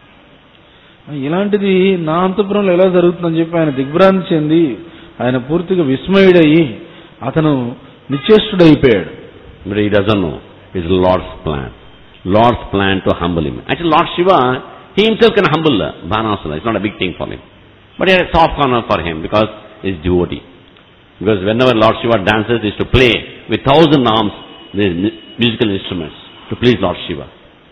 ఇలాంటిది నా అంతపురంలో ఎలా జరుగుతుందని చెప్పి ఆయన దిగ్భ్రాంతి చెంది ఆయన పూర్తిగా విస్మయుడయ్యి అతను నిశ్చేష్టుడైపోయాడు But he doesn't know. It's Lord's plan. Lord's plan to humble him. Actually, Lord Shiva, he himself can humble uh, Bhanasura. It's not a big thing for him. But he had a soft corner for him because he's devotee. Because whenever Lord Shiva dances, he is to play with thousand arms, the mu- musical instruments, to please Lord Shiva.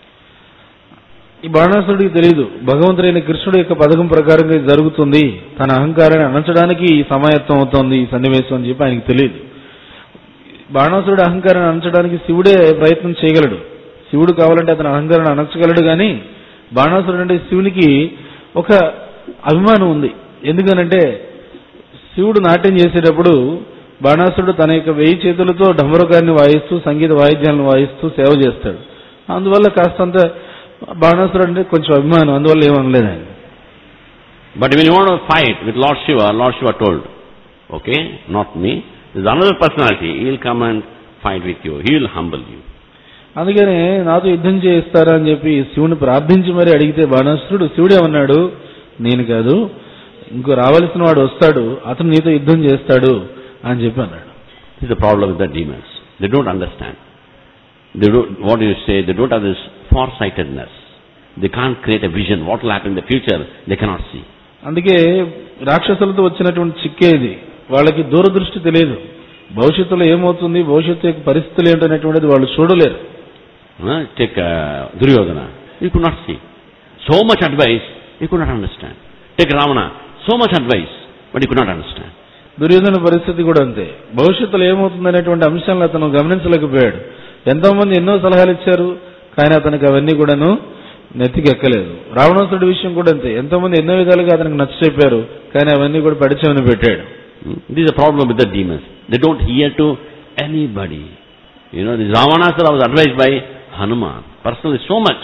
ఈ బాణాసురుడికి తెలియదు భగవంతుడైన కృష్ణుడి యొక్క పథకం ప్రకారంగా ఇది జరుగుతుంది తన అహంకారాన్ని అణచడానికి ఈ సమాయత్తం అవుతోంది ఈ సన్నివేశం అని చెప్పి ఆయనకి తెలియదు బాణాసురుడి అహంకారాన్ని అణచడానికి శివుడే ప్రయత్నం చేయగలడు శివుడు కావాలంటే అతని అహంకారాన్ని అణచగలడు కానీ బాణాసురుడు అంటే శివునికి ఒక అభిమానం ఉంది ఎందుకనంటే శివుడు నాట్యం చేసేటప్పుడు బాణాసురుడు తన యొక్క వెయ్యి చేతులతో ఢమరుకాన్ని వాయిస్తూ సంగీత వాయిద్యాలను వాయిస్తూ సేవ చేస్తాడు అందువల్ల కాస్తంత బాణాసురుడు అంటే కొంచెం అభిమానం అందువల్ల ఏమనలేదు ఆయన But when you want to fight with Lord Shiva, Lord Shiva told, okay, not me, there's another personality, he will come and fight with you, he will humble you. అందుకని నాతో యుద్ధం చేయిస్తారా అని చెప్పి శివుని ప్రార్థించి మరి అడిగితే బాణాసురుడు శివుడు ఏమన్నాడు నేను కాదు ఇంకో రావాల్సిన వాడు వస్తాడు అతను నీతో యుద్ధం చేస్తాడు అని చెప్పి అన్నాడు This is the problem with the demons. They don't understand. They don't, what do you say? They don't have this farsightedness. They can't create a vision. What will happen in the future, they cannot see. అందుకే రాక్షసులతో వచ్చినటువంటి చిక్కే ఇది వాళ్ళకి దూరదృష్టి తెలియదు భవిష్యత్తులో ఏమవుతుంది భవిష్యత్తు యొక్క పరిస్థితులు ఏంటనేటువంటిది వాళ్ళు చూడలేరు Huh? Take uh, Duryodhana. You could not see. So much advice, you could not understand. Take Ravana. So much advice, but you could not understand. Duryodhana పరిస్థితి కూడా అంతే భవిష్యత్తులో ఏమవుతుంది అనేటువంటి అంశాలను అతను గమనించలేకపోయాడు ఎంతో మంది ఎన్నో సలహాలు ఇచ్చారు కానీ అతనికి అవన్నీ కూడాను నెత్తికెక్కలేదు రావణాసుడి విషయం కూడా అంతే ఎంతో మంది ఎన్నో విధాలుగా అతనికి నచ్చ చెప్పారు కానీ అవన్నీ కూడా పడిచేమని పెట్టాడు Hmm? This is a problem with the demons. They don't hear to anybody. You know, this Ravanasura was advised by Hanuman. Personally, so much.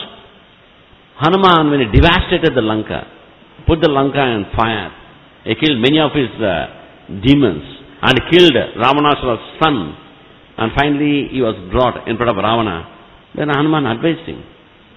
Hanuman, when he devastated the Lanka, put the Lanka on fire, he killed many of his uh, demons and killed Ravanasura's son. And finally, he was brought in front of Ravana. Then Hanuman advised him.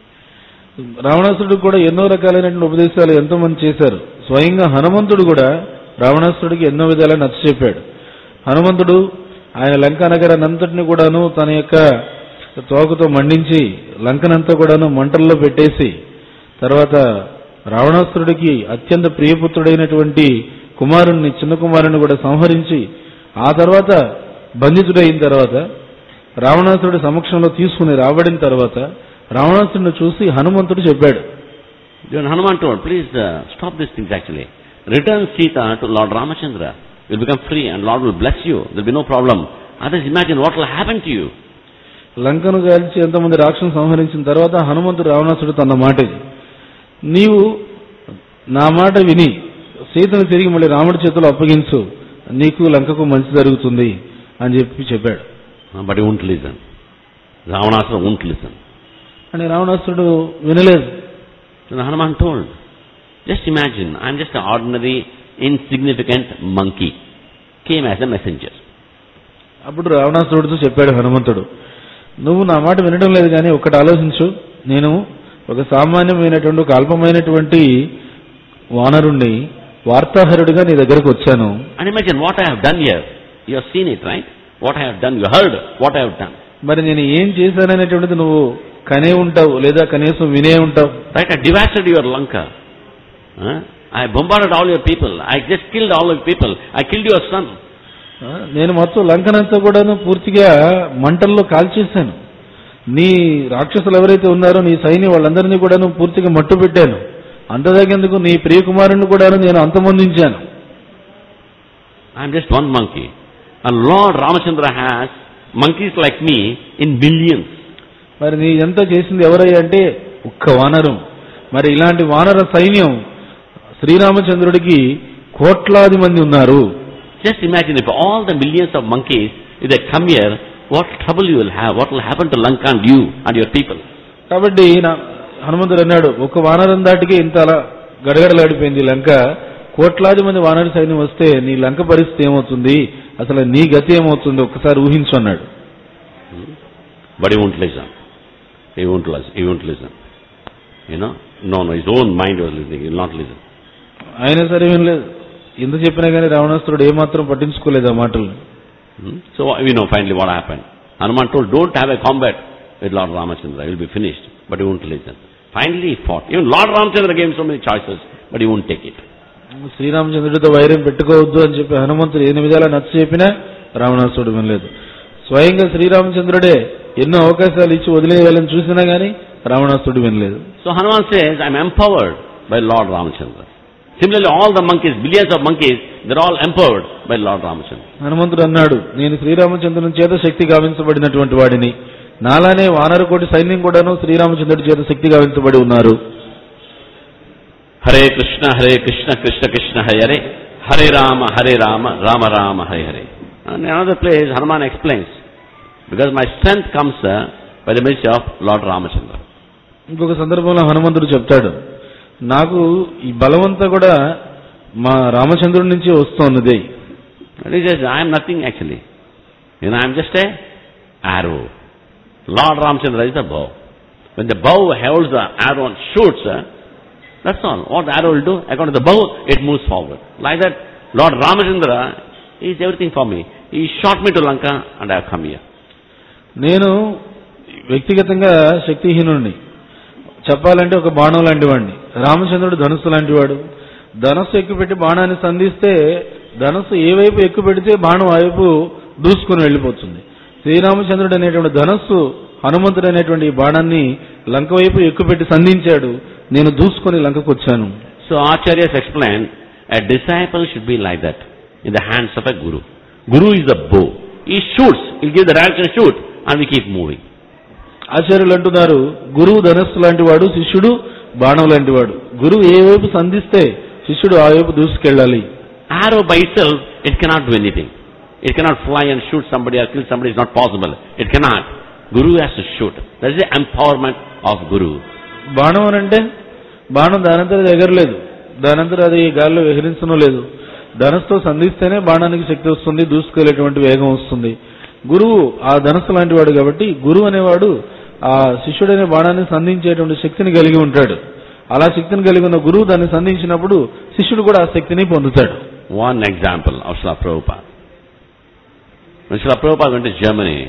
రావణాసురుడు కూడా ఎన్నో రకాలైనటువంటి ఉపదేశాలు ఎంతో మంది చేశారు స్వయంగా హనుమంతుడు కూడా రావణాసురుడికి ఎన్నో విధాలా నచ్చ చెప్పాడు హనుమంతుడు ఆయన లంకా నగరాన్ని అంతటిని కూడాను తన యొక్క తోకతో మండించి లంకనంతా కూడాను మంటల్లో పెట్టేసి తర్వాత రావణాసురుడికి అత్యంత ప్రియపుత్రుడైనటువంటి కుమారుణ్ణి చిన్న కుమారుని కూడా సంహరించి ఆ తర్వాత బంధితుడైన తర్వాత రావణాసురుడి సమక్షంలో తీసుకుని రాబడిన తర్వాత రావణాసురుడిని చూసి హనుమంతుడు చెప్పాడు Then Hanuman told, please uh, stop these things actually. Return Sita to Lord Ramachandra. You'll become free and Lord will bless you. There'll be no problem. Others imagine what will happen to you. లంకను కాల్చి ఎంతమంది రాక్షసులను సంహరించిన తర్వాత హనుమంతుడు రావణాసుడు తన మాట ఇది. నీవు నా మాట విని సీతను తిరిగి మళ్ళీ రాముడి చేతిలో అప్పగించు నీకు లంకకు మంచి జరుగుతుంది అని చెప్పి చెప్పాడు Uh, But he won't listen. Ravanasura won't listen. అని రావణాసుడు వినలేదు So Hanuman told, just imagine, I'm just an ordinary, insignificant monkey. Came as a messenger. అప్పుడు రావణాసురుడితో చెప్పాడు హనుమంతుడు నువ్వు నా మాట వినడం లేదు కానీ ఒక్కటి ఆలోచించు నేను ఒక సామాన్యమైనటువంటి ఒక అల్పమైనటువంటి వానరుణ్ణి వార్తాహరుడిగా నీ దగ్గరకు వచ్చాను And imagine what I have done here. You have seen it, right? What I have done, you heard what I have done. మరి నేను ఏం చేశాననేటువంటిది నువ్వు కనే ఉంటావు లేదా కనీసం వినే ఉంటావు Right? I devastated your Lanka. Huh? I bombarded all your people. I just killed all your people. I killed your son. ఆ, నేను మొత్తం లంకనంతా కూడాను పూర్తిగా మంటల్లో కాల్చేశాను నీ రాక్షసులు ఎవరైతే ఉన్నారో నీ సైన్యం వాళ్ళందరినీ కూడాను పూర్తిగా మట్టు పెట్టాను అంతదాకెందుకు నీ ప్రియకుమారుని కూడాను నేను అంతమొందించాను I'm just one monkey. And Lord Ramachandra has monkeys like me in millions. మరి నీ ఎంత చేసింది ఎవరయ్యా అంటే ఒక్క వానరం మరి ఇలాంటి వానర సైన్యం శ్రీరామచంద్రుడికి కోట్లాది మంది ఉన్నారు Just imagine if all the millions of monkeys, if they come here, what trouble you will have, what will happen to Lanka and you and your people. కాబట్టి నా హనుమంతుడు అన్నాడు ఒక వానరం దాటికే ఇంత అలా గడగడలాడిపోయింది లంక కోట్లాది మంది వానర సైన్యం వస్తే నీ లంక పరిస్థితి ఏమవుతుంది అసలు నీ గతి ఏమవుతుంది ఒక్కసారి ఊహించు అన్నాడు But he won't listen. He won't listen. He won't listen. You know? No, no, his own mind was listening. He will not listen. అయినా సరే ఏం లేదు ఎంత చెప్పినా కానీ రావణాసురుడు ఏమాత్రం పట్టించుకోలేదు ఆ మాటలు Hmm? So we know finally what happened. Hanuman told, don't have a combat with Lord Ramachandra. He will be finished. But he won't listen. Finally he fought. Even Lord Ramachandra gave him so many choices, but he won't take it. శ్రీరామచంద్రుడితో వైరం పెట్టుకోవద్దు అని చెప్పి హనుమంతుడు ఎన్ని విధాలా నచ్చ చెప్పినా రావణాసురుడు వినలేదు స్వయంగా శ్రీరామచంద్రుడే ఎన్నో అవకాశాలు ఇచ్చి వదిలేయాలని చూసినా గానీ రావణాసురుడు వినలేదు So Hanuman says, I am empowered by Lord Ramachandra. Similarly, all the monkeys, billions of monkeys, they're all empowered by Lord Ramachandra. హనుమంతుడు అన్నాడు నేను శ్రీరామచంద్రుని చేత శక్తి గావించబడినటువంటి వాడిని నాలానే వానరకోటి సైన్యం కూడాను శ్రీరామచంద్రుడి చేత శక్తి గావించబడి ఉన్నారు Hare Krishna, Hare Krishna, Krishna Krishna, Hare Hare. Hare Rama, Hare Rama, Rama Rama, Hare Hare. And in another place, Hanuman explains, because my strength comes uh, by the mercy of Lord Ramachandra. ఇంకొక సందర్భంలో హనుమంతుడు చెప్తాడు నాకు ఈ బలమంతా కూడా మా రామచంద్రుడి నుంచి వస్తున్నది And he says, I am nothing actually. You know, I am just a arrow. Lord Ramchandra is the bow. When the bow holds the arrow and shoots, uh, that's all. What the arrow will do, according to the bow, it moves forward. Like that, Lord Ramchandra is everything for me. He shot me to Lanka and I have come here. నేను వ్యక్తిగతంగా శక్తిహీనుడిని చెప్పాలంటే ఒక బాణం లాంటి వాడిని రామచంద్రుడు ధనుస్సు లాంటి వాడు ధనస్సు ఎక్కుపెట్టి బాణాన్ని సంధిస్తే ధనస్సు ఏ వైపు ఎక్కువ పెడితే బాణం ఆ వైపు దూసుకుని వెళ్ళిపోతుంది శ్రీరామచంద్రుడు అనేటువంటి ధనస్సు హనుమంతుడు అనేటువంటి ఈ బాణాన్ని లంక వైపు ఎక్కుపెట్టి సంధించాడు నేను దూసుకొని లంకకు వచ్చాను So Acharyas explained, a disciple should be like that, in the hands of a guru. Guru is the bow. He shoots, he'll give the direction shoot, and we keep moving. ఆచార్యులు అంటున్నారు గురువు ధనస్సు లాంటి వాడు శిష్యుడు బాణం లాంటి వాడు గురువు ఏ వైపు సంధిస్తే శిష్యుడు ఆ వైపు దూసుకెళ్ళాలి Arrow by itself, it cannot do anything. It cannot fly and shoot somebody or kill somebody, it's not possible. It cannot. Guru has to shoot. That is the empowerment of Guru. బాణం అని అంటే బాణం దానంతరం అది ఎగరలేదు దానంతరం అది గాల్లో విహరించడం లేదు ధనస్సుతో సంధిస్తేనే బాణానికి శక్తి వస్తుంది దూసుకెళ్లేటువంటి వేగం వస్తుంది గురువు ఆ ధనస్సు లాంటి వాడు కాబట్టి గురువు అనేవాడు ఆ శిష్యుడనే బాణాన్ని సంధించేటువంటి శక్తిని కలిగి ఉంటాడు అలా శక్తిని కలిగి ఉన్న గురువు దాన్ని సంధించినప్పుడు శిష్యుడు కూడా ఆ శక్తిని పొందుతాడు One example of Srila Prabhupada. When Srila Prabhupada went to Germany,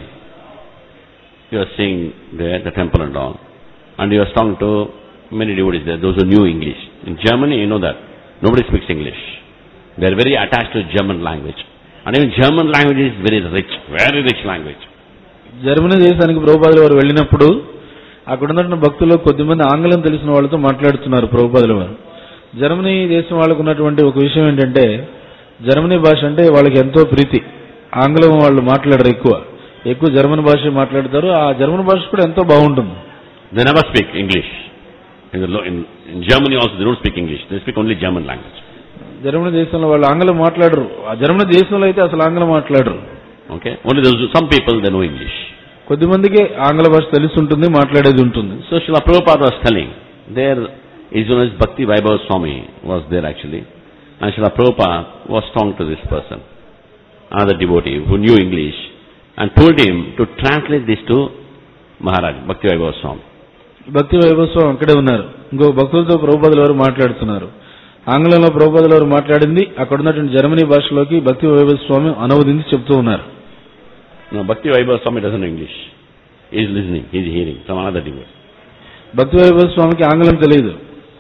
he was seeing there, the temple and all, and he was talking to many devotees there, those who knew English. In Germany, you know that, nobody speaks English. They are very attached to German language. And even German language is very rich, very rich language. Germany దేశానికి ప్రభుపాదుల వారు వెళ్ళినప్పుడు అక్కడ ఉన్నటువంటి భక్తులు కొద్దిమంది ఆంగ్లం తెలిసిన వాళ్ళతో మాట్లాడుతున్నారు ప్రభుపాదుల వారు జర్మనీ దేశం వాళ్ళకు ఉన్నటువంటి ఒక విషయం ఏంటంటే జర్మనీ భాష అంటే వాళ్ళకి ఎంతో ప్రీతి ఆంగ్లం వాళ్ళు మాట్లాడరు ఎక్కువ ఎక్కువ జర్మన్ భాష మాట్లాడతారు ఆ జర్మన్ భాష కూడా ఎంతో బాగుంటుంది They never speak English. In, the, lo- in, in Germany also they don't speak English. They speak only German language. Germany దేశంలో వాళ్ళు ఆంగ్లం మాట్లాడరు ఆ జర్మనీ దేశంలో అయితే అసలు ఆంగ్లం మాట్లాడరు Okay? Only those, some people they know English. కొద్దిమందికి ఆంగ్ల భాష తెలిసి ఉంటుంది మాట్లాడేది ఉంటుంది So Srila Prabhupada was telling, there is known as Bhakti Vaibhav Swami was there actually. And Srila Prabhupada was talking to this person, another devotee who knew English, and told him to translate this to Maharaj, Bhakti Vaibhav Swami. భక్తి వైభవస్వం అక్కడే ఉన్నారు ఇంకో భక్తులతో ప్రభుపదుల వారు మాట్లాడుతున్నారు ఆంగ్లంలో ప్రభుపదుల వారు మాట్లాడింది అక్కడ ఉన్నటువంటి జర్మనీ భాషలోకి భక్తి వైభవ స్వామి అనువదించి చెప్తూ ఉన్నారు No, Bhakti Vaibhav Swami doesn't know English. He is listening, he is hearing from another devotee. భక్తి వైభవ స్వామికి ఆంగ్లం తెలియదు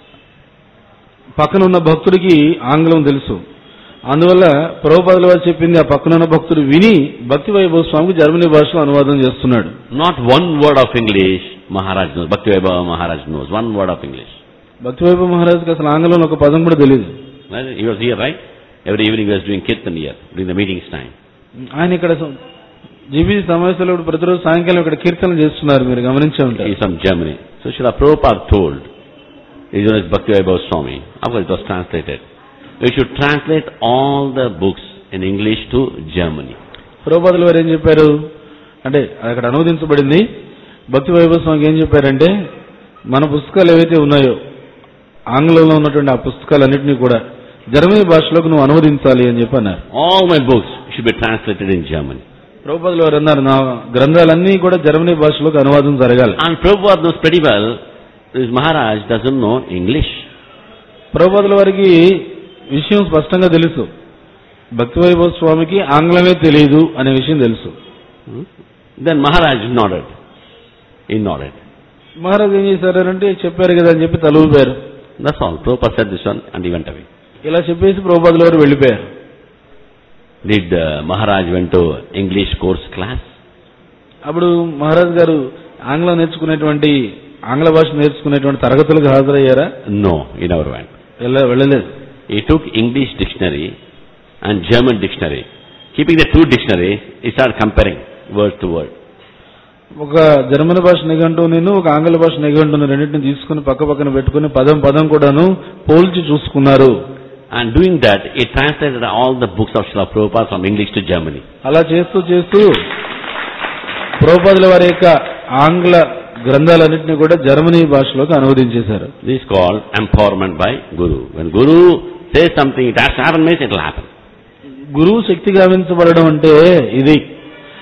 పక్కన ఉన్న భక్తుడికి ఆంగ్లం తెలుసు అందువల్ల ప్రభుపదుల వారు చెప్పింది ఆ పక్కన ఉన్న భక్తుడు విని భక్తి వైభవ స్వామికి జర్మనీ భాషలో అనువాదం చేస్తున్నాడు Not one word of English Maharaj knows, Bhakti Vaibhav Maharaj knows, one word of English. భక్తి వైభవ మహారాజుకి అసలు ఆంగ్లంలో ఒక పదం కూడా తెలియదు Right? He was here, right? Every evening he was doing kirtan here, during the meetings time. ఆయన ఇక్కడ జీబీ సమావేశంలో ఇప్పుడు ప్రతిరోజు సాయంకాలం ఇక్కడ కీర్తన చేస్తున్నారు మీరు గమనించే ఉంటారు He is from Germany. So Srila Prabhupada told, his name is Bhakti Vaibhav Swami, of course it was translated, we should translate all the books in English to Germany. ప్రభుపాదులు వారు ఏం చెప్పారు అంటే అక్కడ అనువదించబడింది భక్తి వైభవ స్వామికి ఏం చెప్పారంటే మన పుస్తకాలు ఏవైతే ఉన్నాయో ఆంగ్లంలో ఉన్నటువంటి ఆ పుస్తకాలన్నింటినీ కూడా జర్మనీ భాషలోకి నువ్వు అనువదించాలి అని చెప్పి అన్నారు All my books should be translated in Germany. ప్రభుపాదులు వారు అన్నారు నా గ్రంథాలన్నీ కూడా జర్మనీ భాషలోకి అనువాదం జరగాలి And Prabhupada knows pretty well, this Maharaj doesn't know English. ప్రభుపాదుల వారికి విషయం స్పష్టంగా తెలుసు భక్తి వైభవ స్వామికి ఆంగ్లమే తెలియదు అనే విషయం తెలుసు Hmm? Then Maharaj nodded. He nodded. మహారాజు ఏం చేశారంటే చెప్పారు కదా అని చెప్పి తల ఊపారు That's all. Prabhupada said this one and he went away. ఇలా చెప్పేసి ప్రభుపాదుల వారు వెళ్ళిపోయారు Did uh, Maharaj went to English course class? అప్పుడు మహారాజ్ గారు ఆంగ్లం నేర్చుకునేటువంటి ఆంగ్ల భాష నేర్చుకునేటువంటి తరగతులకు హాజరయ్యారా No, he never went. వెళ్ళ- వెళ్ళలేదు He took English dictionary and German dictionary. Keeping the two dictionaries, he started comparing word to word. ఒక జర్మన్ భాష నిఘంటు నేను ఒక ఆంగ్ల భాష నిఘంటును రెండింటిని తీసుకుని పక్క పక్కన పెట్టుకుని పదం పదం కూడాను పోల్చి చూసుకున్నారు And doing that, he translated all the books of Srila Prabhupada from English to Germany. అలా చేస్తూ చేస్తూ ప్రభుపాదుల వారి యొక్క ఆంగ్ల గ్రంథాలన్నింటినీ కూడా జర్మనీ భాషలోకి అనువదించేశారు This is called empowerment by Guru. When Guru says something, it has to happen means it will happen. గురువు శక్తి గావించబడడం అంటే ఇది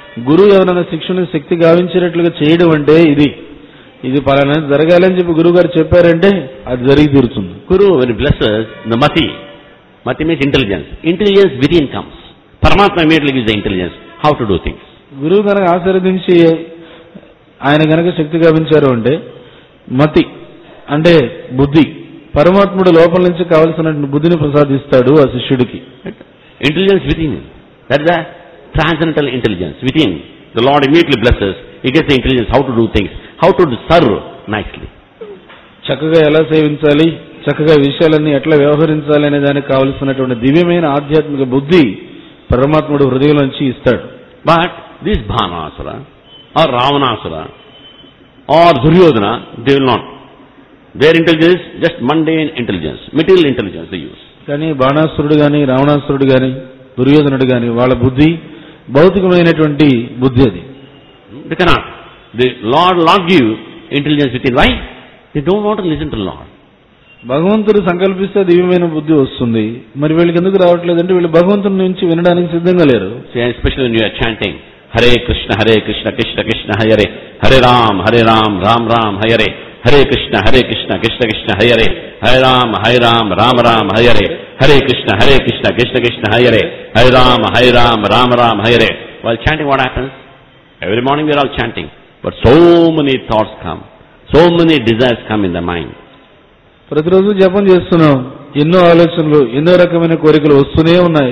గురువు ఎవరైనా శిక్షణ శక్తి గావించేటట్లుగా చేయడం అంటే ఇది ఇది పలానా జరగాలని చెప్పి గురువు గారు చెప్పారంటే అది జరిగి తీరుతుంది Guru, when he blesses, the mati, mati means intelligence. Intelligence within comes. Paramatma immediately gives the intelligence, how to do things. గురువు కనుక ఆశీర్వదించి ఆయన కనుక శక్తి గావించారు అంటే మతి అంటే బుద్ధి పరమాత్ముడు లోపల నుంచి కావలసిన బుద్ధిని ప్రసాదిస్తాడు ఆ శిష్యుడికి Right? Intelligence within him. That is the transcendental intelligence within. The Lord immediately blesses. He gets the intelligence how to do things, how to serve nicely. చక్కగా ఎలా సేవించాలి చక్కగా విషయాలన్నీ ఎట్లా వ్యవహరించాలి అనే దానికి కావలసినటువంటి దివ్యమైన ఆధ్యాత్మిక బుద్ధి పరమాత్ముడు హృదయంలోంచి ఇస్తాడు But this Bhanasura or Ravanasura or Duryodhana, they will not. Their intelligence is just mundane intelligence, material intelligence they use. కానీ బాణాసురుడు గాని రావణాసురుడు గాని దుర్యోధనుడు గాని వాళ్ళ బుద్ధి భౌతికమైనటువంటి బుద్ధి అది They cannot. The Lord will not give intelligence within. Why? They don't want to listen to Lord. భగవంతుడు సంకల్పిస్తే దివ్యమైన బుద్ధి వస్తుంది మరి వీళ్ళకి ఎందుకు రావట్లేదంటే వీళ్ళు భగవంతుడి నుంచి వినడానికి సిద్ధంగా లేరు See, especially when you are chanting, Hare Krishna, Hare Krishna, Krishna Krishna, Hare Hare Ram, Hare Ram, Ram Ram, Hare Hare Krishna, Hare Krishna, Krishna Krishna, Hare Hare Ram, Hare Ram, Ram Ram, Hare Hare Krishna, Hare Krishna, Krishna Krishna, Hare Hare Ram, Hare Ram, Ram Ram, Hare While chanting, what happens? Every morning we are all chanting, but so many thoughts come, so many desires come in the mind. ప్రతిరోజు జపం చేస్తున్నాం ఎన్నో ఆలోచనలు ఎన్నో రకమైన కోరికలు వస్తూనే ఉన్నాయి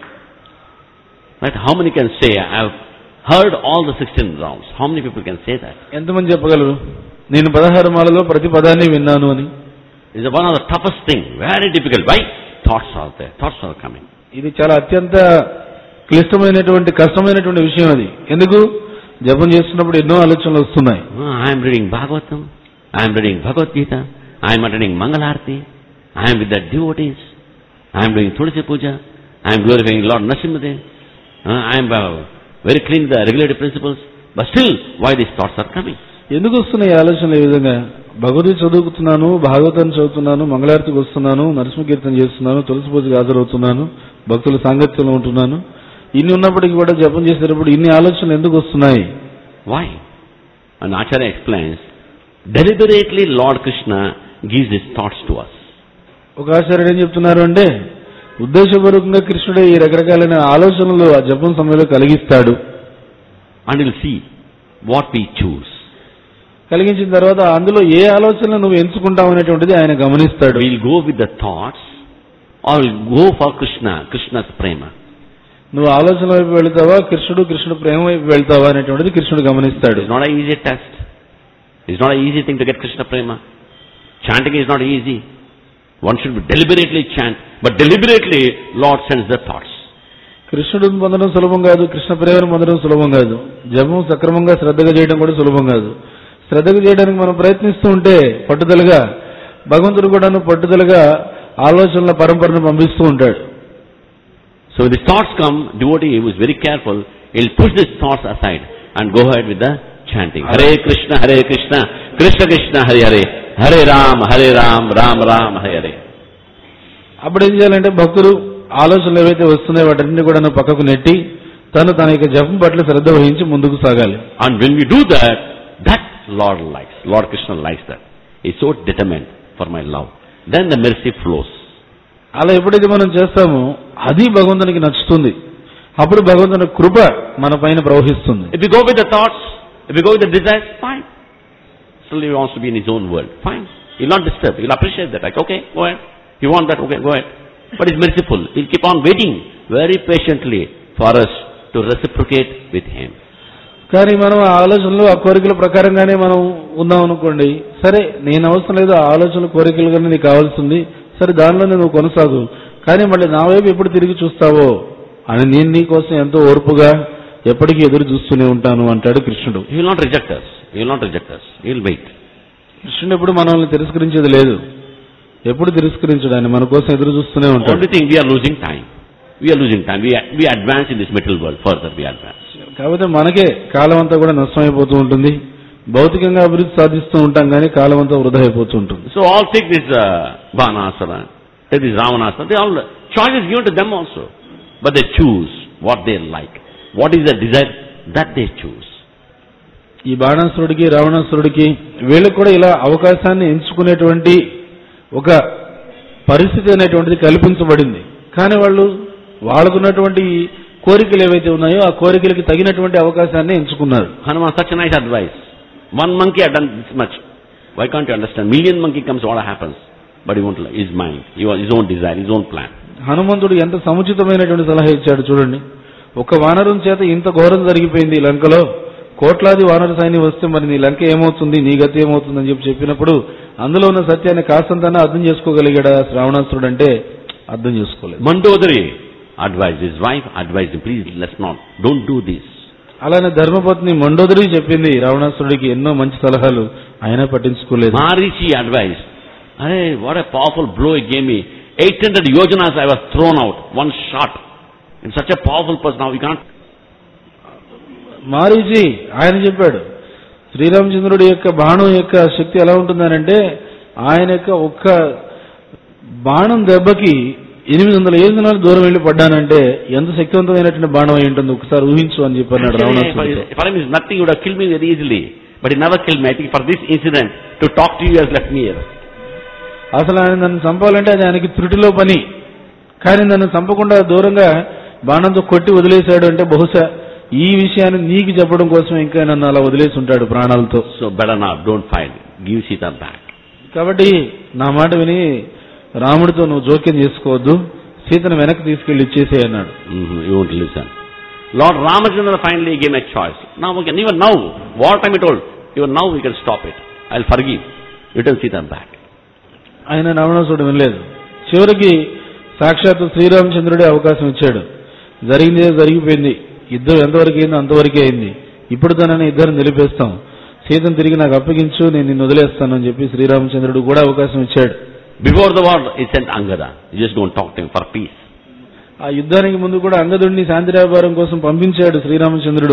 Right? How many can say, I have heard all the 16 rounds? How many people can say that? ఎంతమంది చెప్పగలరు నేను పదహారు మాలలో ప్రతి పదాన్ని విన్నాను అని It's one of the toughest thing, very difficult. Why? Thoughts are there, thoughts are coming. ఇది చాలా అత్యంత క్లిష్టమైనటువంటి కష్టమైనటువంటి విషయం అది ఎందుకు జపం చేస్తున్నప్పుడు ఎన్నో ఆలోచనలు వస్తున్నాయి Ah, I am reading Bhagavatam, I am reading Bhagavad Gita, I am attending Mangalarti, I am with the devotees, I am doing Tulsi Puja, I am glorifying Lord Narasimhadev, uh, I am uh, very clean with the regulative principles, but still, why these thoughts are coming? ఎందుకు వస్తున్నాయి ఈ ఆలోచనలు ఈ విధంగా భగవద్గీత చదువుతున్నాను భాగవతాన్ని చదువుతున్నాను మంగళారతికి వస్తున్నాను నరసింహకీర్తన చేస్తున్నాను తులసి పూజకి హాజరవుతున్నాను భక్తుల సాంగత్యంలో ఉంటున్నాను ఇన్ని ఉన్నప్పటికీ కూడా జపం చేసేటప్పుడు ఇన్ని ఆలోచనలు ఎందుకు వస్తున్నాయి Why? And Acharya explains, deliberately Lord Krishna gives his thoughts to us. ఒక ఆచార్యుడు ఏం చెప్తున్నారు అంటే ఉద్దేశపూర్వకంగా కృష్ణుడు ఈ రకరకాలైన ఆలోచనలు ఆ జపం సమయంలో కలిగిస్తాడు And we'll see what we choose. కలిగించిన తర్వాత అందులో ఏ ఆలోచనలు నువ్వు ఎంచుకుంటావు అనేటువంటిది ఆయన గమనిస్తాడు We'll go with the thoughts or we'll go for Krishna, Krishna's prema. నువ్వు ఆలోచన వైపు వెళ్తావా కృష్ణుడు కృష్ణుడు ప్రేమ వైపు వెళ్తావా అనేటువంటిది కృష్ణుడు గమనిస్తాడు It's not an easy test. It's not an easy thing to get Krishna prema. Chanting is not easy. One should deliberately chant, but deliberately Lord sends the thoughts. కృష్ణుడిని పొందడం సులభం కాదు కృష్ణ ప్రేమను పొందడం సులభం కాదు జపం సక్రమంగా శ్రద్ధగా చేయడం కూడా సులభం కాదు శ్రద్ధగా చేయడానికి మనం ప్రయత్నిస్తూ ఉంటే పట్టుదలగా భగవంతుడు కూడాను పట్టుదలగా ఆలోచనల పరంపరను పంపిస్తూ ఉంటాడు So when the thoughts come, devotee who is very careful, he'll push these thoughts aside and go ahead with the chanting. Hare Krishna, Hare Krishna, Krishna Krishna, Hare Hare, Hare Ram, Hare Ram, Ram Ram, Hare Hare. అప్పుడు ఏం చేయాలంటే భక్తుడు ఆలోచనలు ఏవైతే వస్తున్నాయో వాటన్నింటినీ కూడా పక్కకు నెట్టి తను తన యొక్క జపం పట్ల శ్రద్ధ వహించి ముందుకు సాగాలి And when we do that, that Lord likes. Lord Krishna likes that. He's so determined for my love. Then the mercy flows. అలా ఎప్పుడైతే మనం చేస్తామో అది భగవంతునికి నచ్చుతుంది అప్పుడు భగవంతుని కృప మన పైన ప్రవహిస్తుంది If we go with the thoughts, if we go with the desires, fine. Still he wants to be in his own world. Fine. He'll not disturb. He'll appreciate that. Like, okay, go ahead. You want that? Okay, go ahead. But he's merciful. He'll keep on waiting very patiently for us to reciprocate with him. కానీ మనం ఆ ఆలోచనలు ఆ కోరికల ప్రకారంగానే మనం ఉన్నాం అనుకోండి సరే నేను అవసరం లేదు ఆ ఆలోచనలు కోరికలుగానే నీకు కావాల్సింది సరే దానిలోనే నువ్వు కొనసాగు కానీ మళ్ళీ నా వైపు ఎప్పుడు తిరిగి చూస్తావో అని నేను నీ కోసం ఎంతో ఓర్పుగా ఎప్పటికీ ఎదురు చూస్తూనే ఉంటాను అంటాడు కృష్ణుడు He will not reject us. He will not reject us. He will wait. కృష్ణుడు ఎప్పుడు మనల్ని తిరస్కరించేది లేదు ఎప్పుడు తిరస్కరించడు ఆయన మన కోసం ఎదురు చూస్తూనే ఉంటాడు Only thing, we are losing time. We are losing time. We, we advance in this material world. Further we advance. కాకపోతే మనకే కాలం అంతా కూడా నష్టమైపోతూ ఉంటుంది భౌతికంగా అభివృద్ధి సాధిస్తూ ఉంటాం కానీ కాలం అంతా వృధా అయిపోతూ ఉంటుంది So all take this uh, Vanasara, take this Ravanasara, they all, choice is given to them also. But they choose what they like. What is the desire that they choose. ఈ బాణాసురుడికి రావణాసురుడికి వీళ్ళకి కూడా ఇలా అవకాశాన్ని ఎంచుకునేటువంటి ఒక పరిస్థితి అనేటువంటిది కల్పించబడింది కానీ వాళ్ళు వాళ్ళకున్నటువంటి కోరికలు ఏవైతే ఉన్నాయో ఆ కోరికలకి తగినటువంటి అవకాశాన్ని ఎంచుకున్నారు Hanuman, such a nice advice. One monkey had done this much. Why can't you understand? Million monkey comes, what happens? But he won't, his mind, his own desire, his own plan. హనుమంతుడు ఎంత సముచితమైనటువంటి సలహా ఇచ్చాడు చూడండి ఒక వానరం చేత ఇంత ఘోరం జరిగిపోయింది ఈ లంకలో కోట్లాది వానర సైన్యం వస్తే మరి నీ లంక ఏమవుతుంది నీ గతి ఏమవుతుంది అని చెప్పి చెప్పినప్పుడు అందులో ఉన్న సత్యాన్ని కాస్తంతన్నా అర్థం చేసుకోగలిగాడా రావణాసురుడు అంటే అర్థం చేసుకోలేదు Mandodari advised his wife, advised him, please let's not, don't do this. అలానే ధర్మపత్ని మండోదరి చెప్పింది రావణాసురుడికి ఎన్నో మంచి సలహాలు ఆయన పట్టించుకోలేదు Marichi advised, hey, what a powerful blow he gave me. 800 yojanas I was thrown out, one shot. In such a powerful person, now we can't. Marichi ఆయన చెప్పాడు శ్రీరామచంద్రుడి యొక్క బాణం యొక్క శక్తి ఎలా ఉంటుందనంటే ఆయన యొక్క ఒక్క బాణం దెబ్బకి ఎనిమిది వందల యోజనాలు దూరం వెళ్ళి పడ్డానంటే ఎంత శక్తివంతమైనటువంటి బాణం అయి ఉంటుంది ఒకసారి ఊహించు అని చెప్పన్నాడు Actually, for, రావణాసురుడితో his- for him, it's nothing, he would have killed me very easily. But he never killed me. I think for this incident, to talk to you has left me here. అసలు ఆయన నన్ను చంపాలంటే అది ఆయనకి త్రుటిలో పని కానీ నన్ను చంపకుండా దూరంగా బాణంతో కొట్టి వదిలేశాడు అంటే బహుశా ఈ విషయాన్ని నీకు చెప్పడం కోసం ఇంకా నన్ను అలా వదిలేసి ఉంటాడు ప్రాణాలతో So better not, don't fight. Give Sita back. కాబట్టి నా మాట విని రాముడితో నువ్వు జోక్యం చేసుకోవద్దు సీతను వెనక్కి తీసుకెళ్లి ఇచ్చేసే అన్నాడు Mhm, you won't listen. Lord Ramachandra finally gave a choice. Now we can, even now, what time he told, even now we can stop it. I'll forgive. Return Sita back. ఆయన రావణాసుడు వినలేదు చివరికి సాక్షాత్తు శ్రీరామచంద్రుడే అవకాశం ఇచ్చాడు జరిగింది ఏదో జరిగిపోయింది యుద్ధం ఎంతవరకు అయిందో అంతవరకే అయింది ఇప్పుడు తనని ఇద్దరు నిలిపేస్తాం సీతను తిరిగి నాకు అప్పగించు నేను నిన్ను వదిలేస్తాను అని చెప్పి శ్రీరామచంద్రుడు కూడా అవకాశం ఇచ్చాడు Before the war, he sent Angada. You just go and talk to him for peace. ఆ యుద్ధానికి ముందు కూడా అంగదుడిని శాంతి వ్యాపారం కోసం పంపించాడు శ్రీరామచంద్రుడు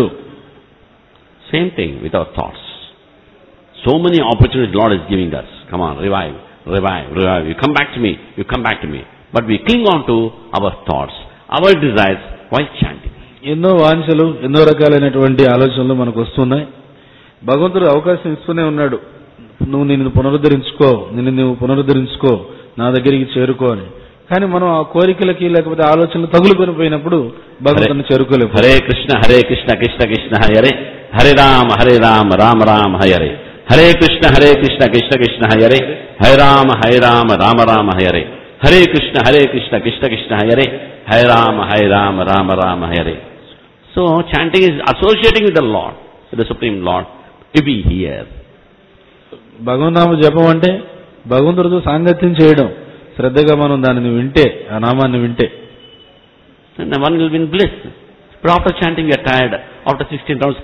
Same thing with our thoughts. So many opportunities Lord is giving us. Come on, revive, revive, revive. You come back to me, you come back to me. But we cling on to our thoughts, our desires while chanting. ఎన్నో వాంఛలు ఎన్నో రకాలైనటువంటి ఆలోచనలు మనకు వస్తున్నాయి భగవంతుడు అవకాశం ఇస్తూనే ఉన్నాడు నువ్వు నిన్ను పునరుద్ధరించుకో నిన్ను నువ్వు పునరుద్ధరించుకో నా దగ్గరికి చేరుకో అని కానీ మనం ఆ కోరికలకి లేకపోతే ఆలోచనలు తగులుకొని పోయినప్పుడు భగవంతుని చేరుకోలేము Hare Krishna, Hare Krishna, Krishna Krishna, Hare Hare Ram, Hare Ram, Ram Ram, Hare Hare Krishna, Hare Krishna, Krishna Krishna, Hare Hare Ram, Hare Ram, Ram Ram, Hare Hare Krishna, Hare Krishna, Krishna Krishna, Hare Hare Ram, Hare Ram, Ram Ram, Hare So chanting is associating with the Lord, with the Supreme Lord, if we hear. భగవన్నామ జపం అంటే భగవంతుడితో సాంగత్యం చేయడం శ్రద్ధగా మనం దానిని వింటే ఆ నామాన్ని వింటే And one will be in bliss. But after chanting, we are tired. After 16 rounds,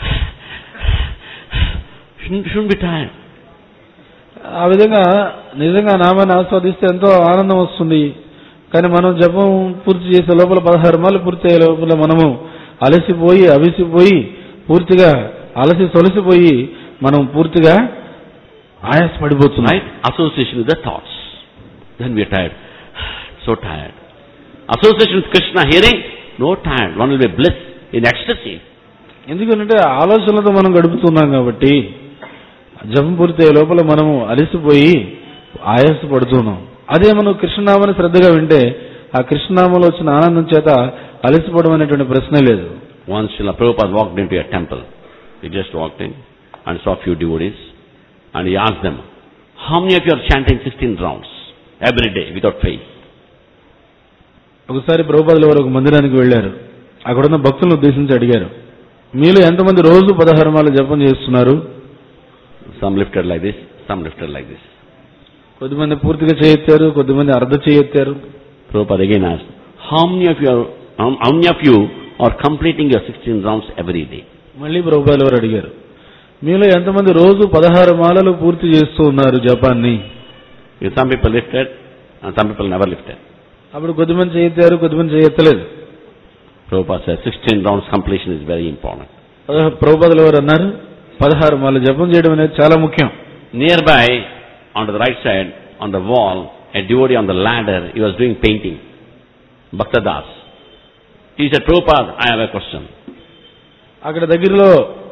shouldn't, shouldn't be tired. ఆ విధంగా నిజంగా నామాన్ని ఆస్వాదిస్తే ఎంతో ఆనందం వస్తుంది కానీ మనం జపం పూర్తి చేసే లోపల పదహారు మార్లు పూర్తి అయ్యే లోపల మనము అలసిపోయి అవిసిపోయి పూర్తిగా అలసి సొలసిపోయి మనం పూర్తిగా ఆయాస పడిపోతున్నాం Right? Association with the thoughts. Then we are tired. So tired. Association with Krishna, hearing, no tired. One will be bliss in ecstasy. ఎందుకంటే ఆలోచనలతో మనం గడుపుతున్నాం కాబట్టి జపం పూర్తి అయ్యే లోపల మనము అలసిపోయి ఆయాస పడుతున్నాం అదే మనం కృష్ణనామాన్ని శ్రద్ధగా వింటే ఆ కృష్ణనామంలో వచ్చిన ఆనందం చేత అలసిపోవడం అనేటువంటి ప్రశ్నే లేదు Once Srila Prabhupada walked into a temple. He just walked in and saw a few devotees and he asked them, how many of you are chanting 16 rounds every day without faith? ఒకసారి ప్రభుపాదుల వారు ఒక మందిరానికి వెళ్లారు అక్కడున్న భక్తులను ఉద్దేశించి అడిగారు మీలో ఎంతమంది రోజు పదహారు మాల జపం చేస్తున్నారు Some lifted like this, some lifted like this. కొద్దిమంది పూర్తిగా చేయెత్తారు కొద్దిమంది అర్ధ చేయెత్తారు Prabhupada again asked, how many of you are, how how many of you are completing your 16 rounds every day? మళ్ళీ ప్రభుపాదుల వారు అడిగారు మీలో ఎంతమంది రోజు పదహారు మాలలు పూర్తి చేస్తూ ఉన్నారు జపాన్ని Because some people lifted and some people never lifted. అప్పుడు కొద్దిమంది చేయెత్తారు కొద్దిమంది చేయెత్తలేదు Prabhupada said 16 rounds completion is very important. ప్రభుపాదుల వారు అన్నారు పదహారు మాల జపం చేయడం అనేది చాలా ముఖ్యం Nearby, on the right side, on the wall, a devotee on the ladder, he was doing painting. Bhaktadas. He said, Prabhupada, I have a question. అక్కడ దగ్గరలో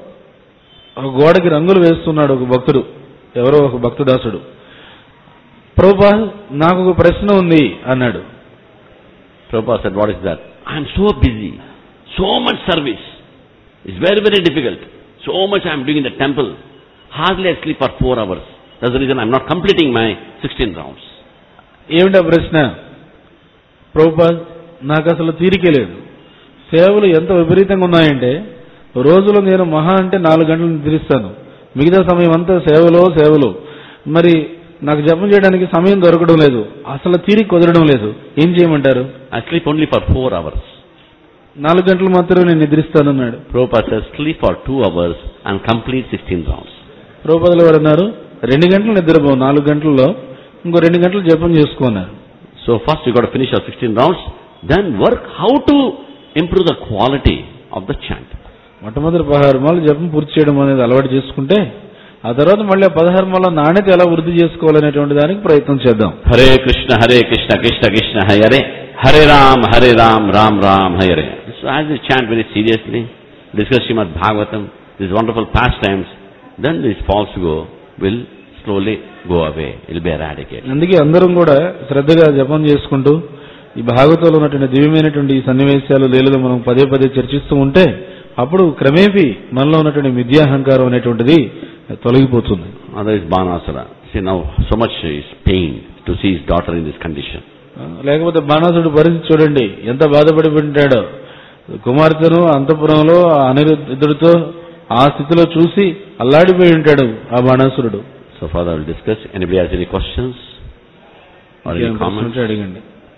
ఒక గోడకి రంగులు వేస్తున్నాడు ఒక భక్తుడు ఎవరో ఒక భక్తదాసుడు ప్రభుపా నాకు ఒక ప్రశ్న ఉంది అన్నాడు Prabhupada said, what is that? I am so busy. So much service. It's very, very difficult. So much I am doing in the temple. Hardly I sleep for four hours. That's the reason I am not completing my 16 rounds. ఏమిటా ప్రశ్న ప్రభుపాద్ నాకు అసలు తీరికే లేదు సేవలు ఎంత విపరీతంగా ఉన్నాయంటే రోజులో నేను మహా అంటే నాలుగు గంటలు నిద్రిస్తాను మిగతా సమయం అంతా సేవలో సేవలు మరి నాకు జపం చేయడానికి సమయం దొరకడం లేదు అసలు తీరిక కుదరడం లేదు ఏం చేయమంటారు I sleep only for four hours. నాలుగు గంటలు మాత్రమే నేను నిద్రిస్తానన్నాడు Prabhupada says, sleep for two hours and complete 16 rounds. ప్రభుపదుల వారు అన్నారు రెండు గంటలు నిద్రపోవు నాలుగు గంటల్లో ఇంకో రెండు గంటలు జపం చేసుకున్నారు So first you got to finish your 16 rounds, then work how to improve the quality of the chant. మొట్టమొదటి పదహారు మాలు జపం పూర్తి చేయడం అనేది అలవాటు చేసుకుంటే ఆ తర్వాత మళ్ళీ ఆ పదహారు మాల నాణ్యత ఎలా వృద్ధి చేసుకోవాలనేటువంటి దానికి ప్రయత్నం చేద్దాం Hare Krishna, Hare Krishna, Krishna Krishna, Hare Hare Ram, Hare Ram, Ram Ram, Hare. So as you chant very seriously, discuss Srimad Bhagavatam, these wonderful pastimes, then this false go will slowly go away. It will be eradicated. అందుకే అందరం కూడా శ్రద్ధగా జపం చేసుకుంటూ ఈ భాగవతంలో ఉన్నటువంటి దివ్యమైనటువంటి ఈ సన్నివేశాలు లీలలు మనం పదే పదే చర్చిస్తూ ఉంటే అప్పుడు క్రమేపీ మనలో ఉన్నటువంటి మిథ్యాహంకారం అనేటువంటిది తొలగిపోతుంది Otherwise Banasara, see now so much is pain to see his daughter in this condition. లేకపోతే బాణాసుడు పరిస్థితి చూడండి ఎంత బాధపడి ఉంటాడో కుమార్తెను అంతపురంలో ఆ అనిరుద్ధుడితో ఆ స్థితిలో చూసి అల్లాడిపోయి ఉంటాడు ఆ బాణాసురుడు So further I will discuss. Anybody has any questions? Or ఇంకేం any ప్రశ్న comments? ఉంటే అడగండి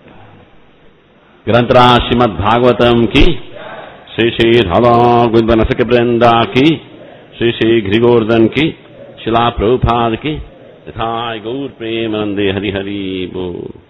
ग्रंथरा श्रीमद भागवतम की श्री श्री राधा गोविंद नसक वृंदा की श्री श्री घ्रिगोर्धन की शिला प्रभुपाद की यथा गौर प्रेम नंदे हरि हरि बोल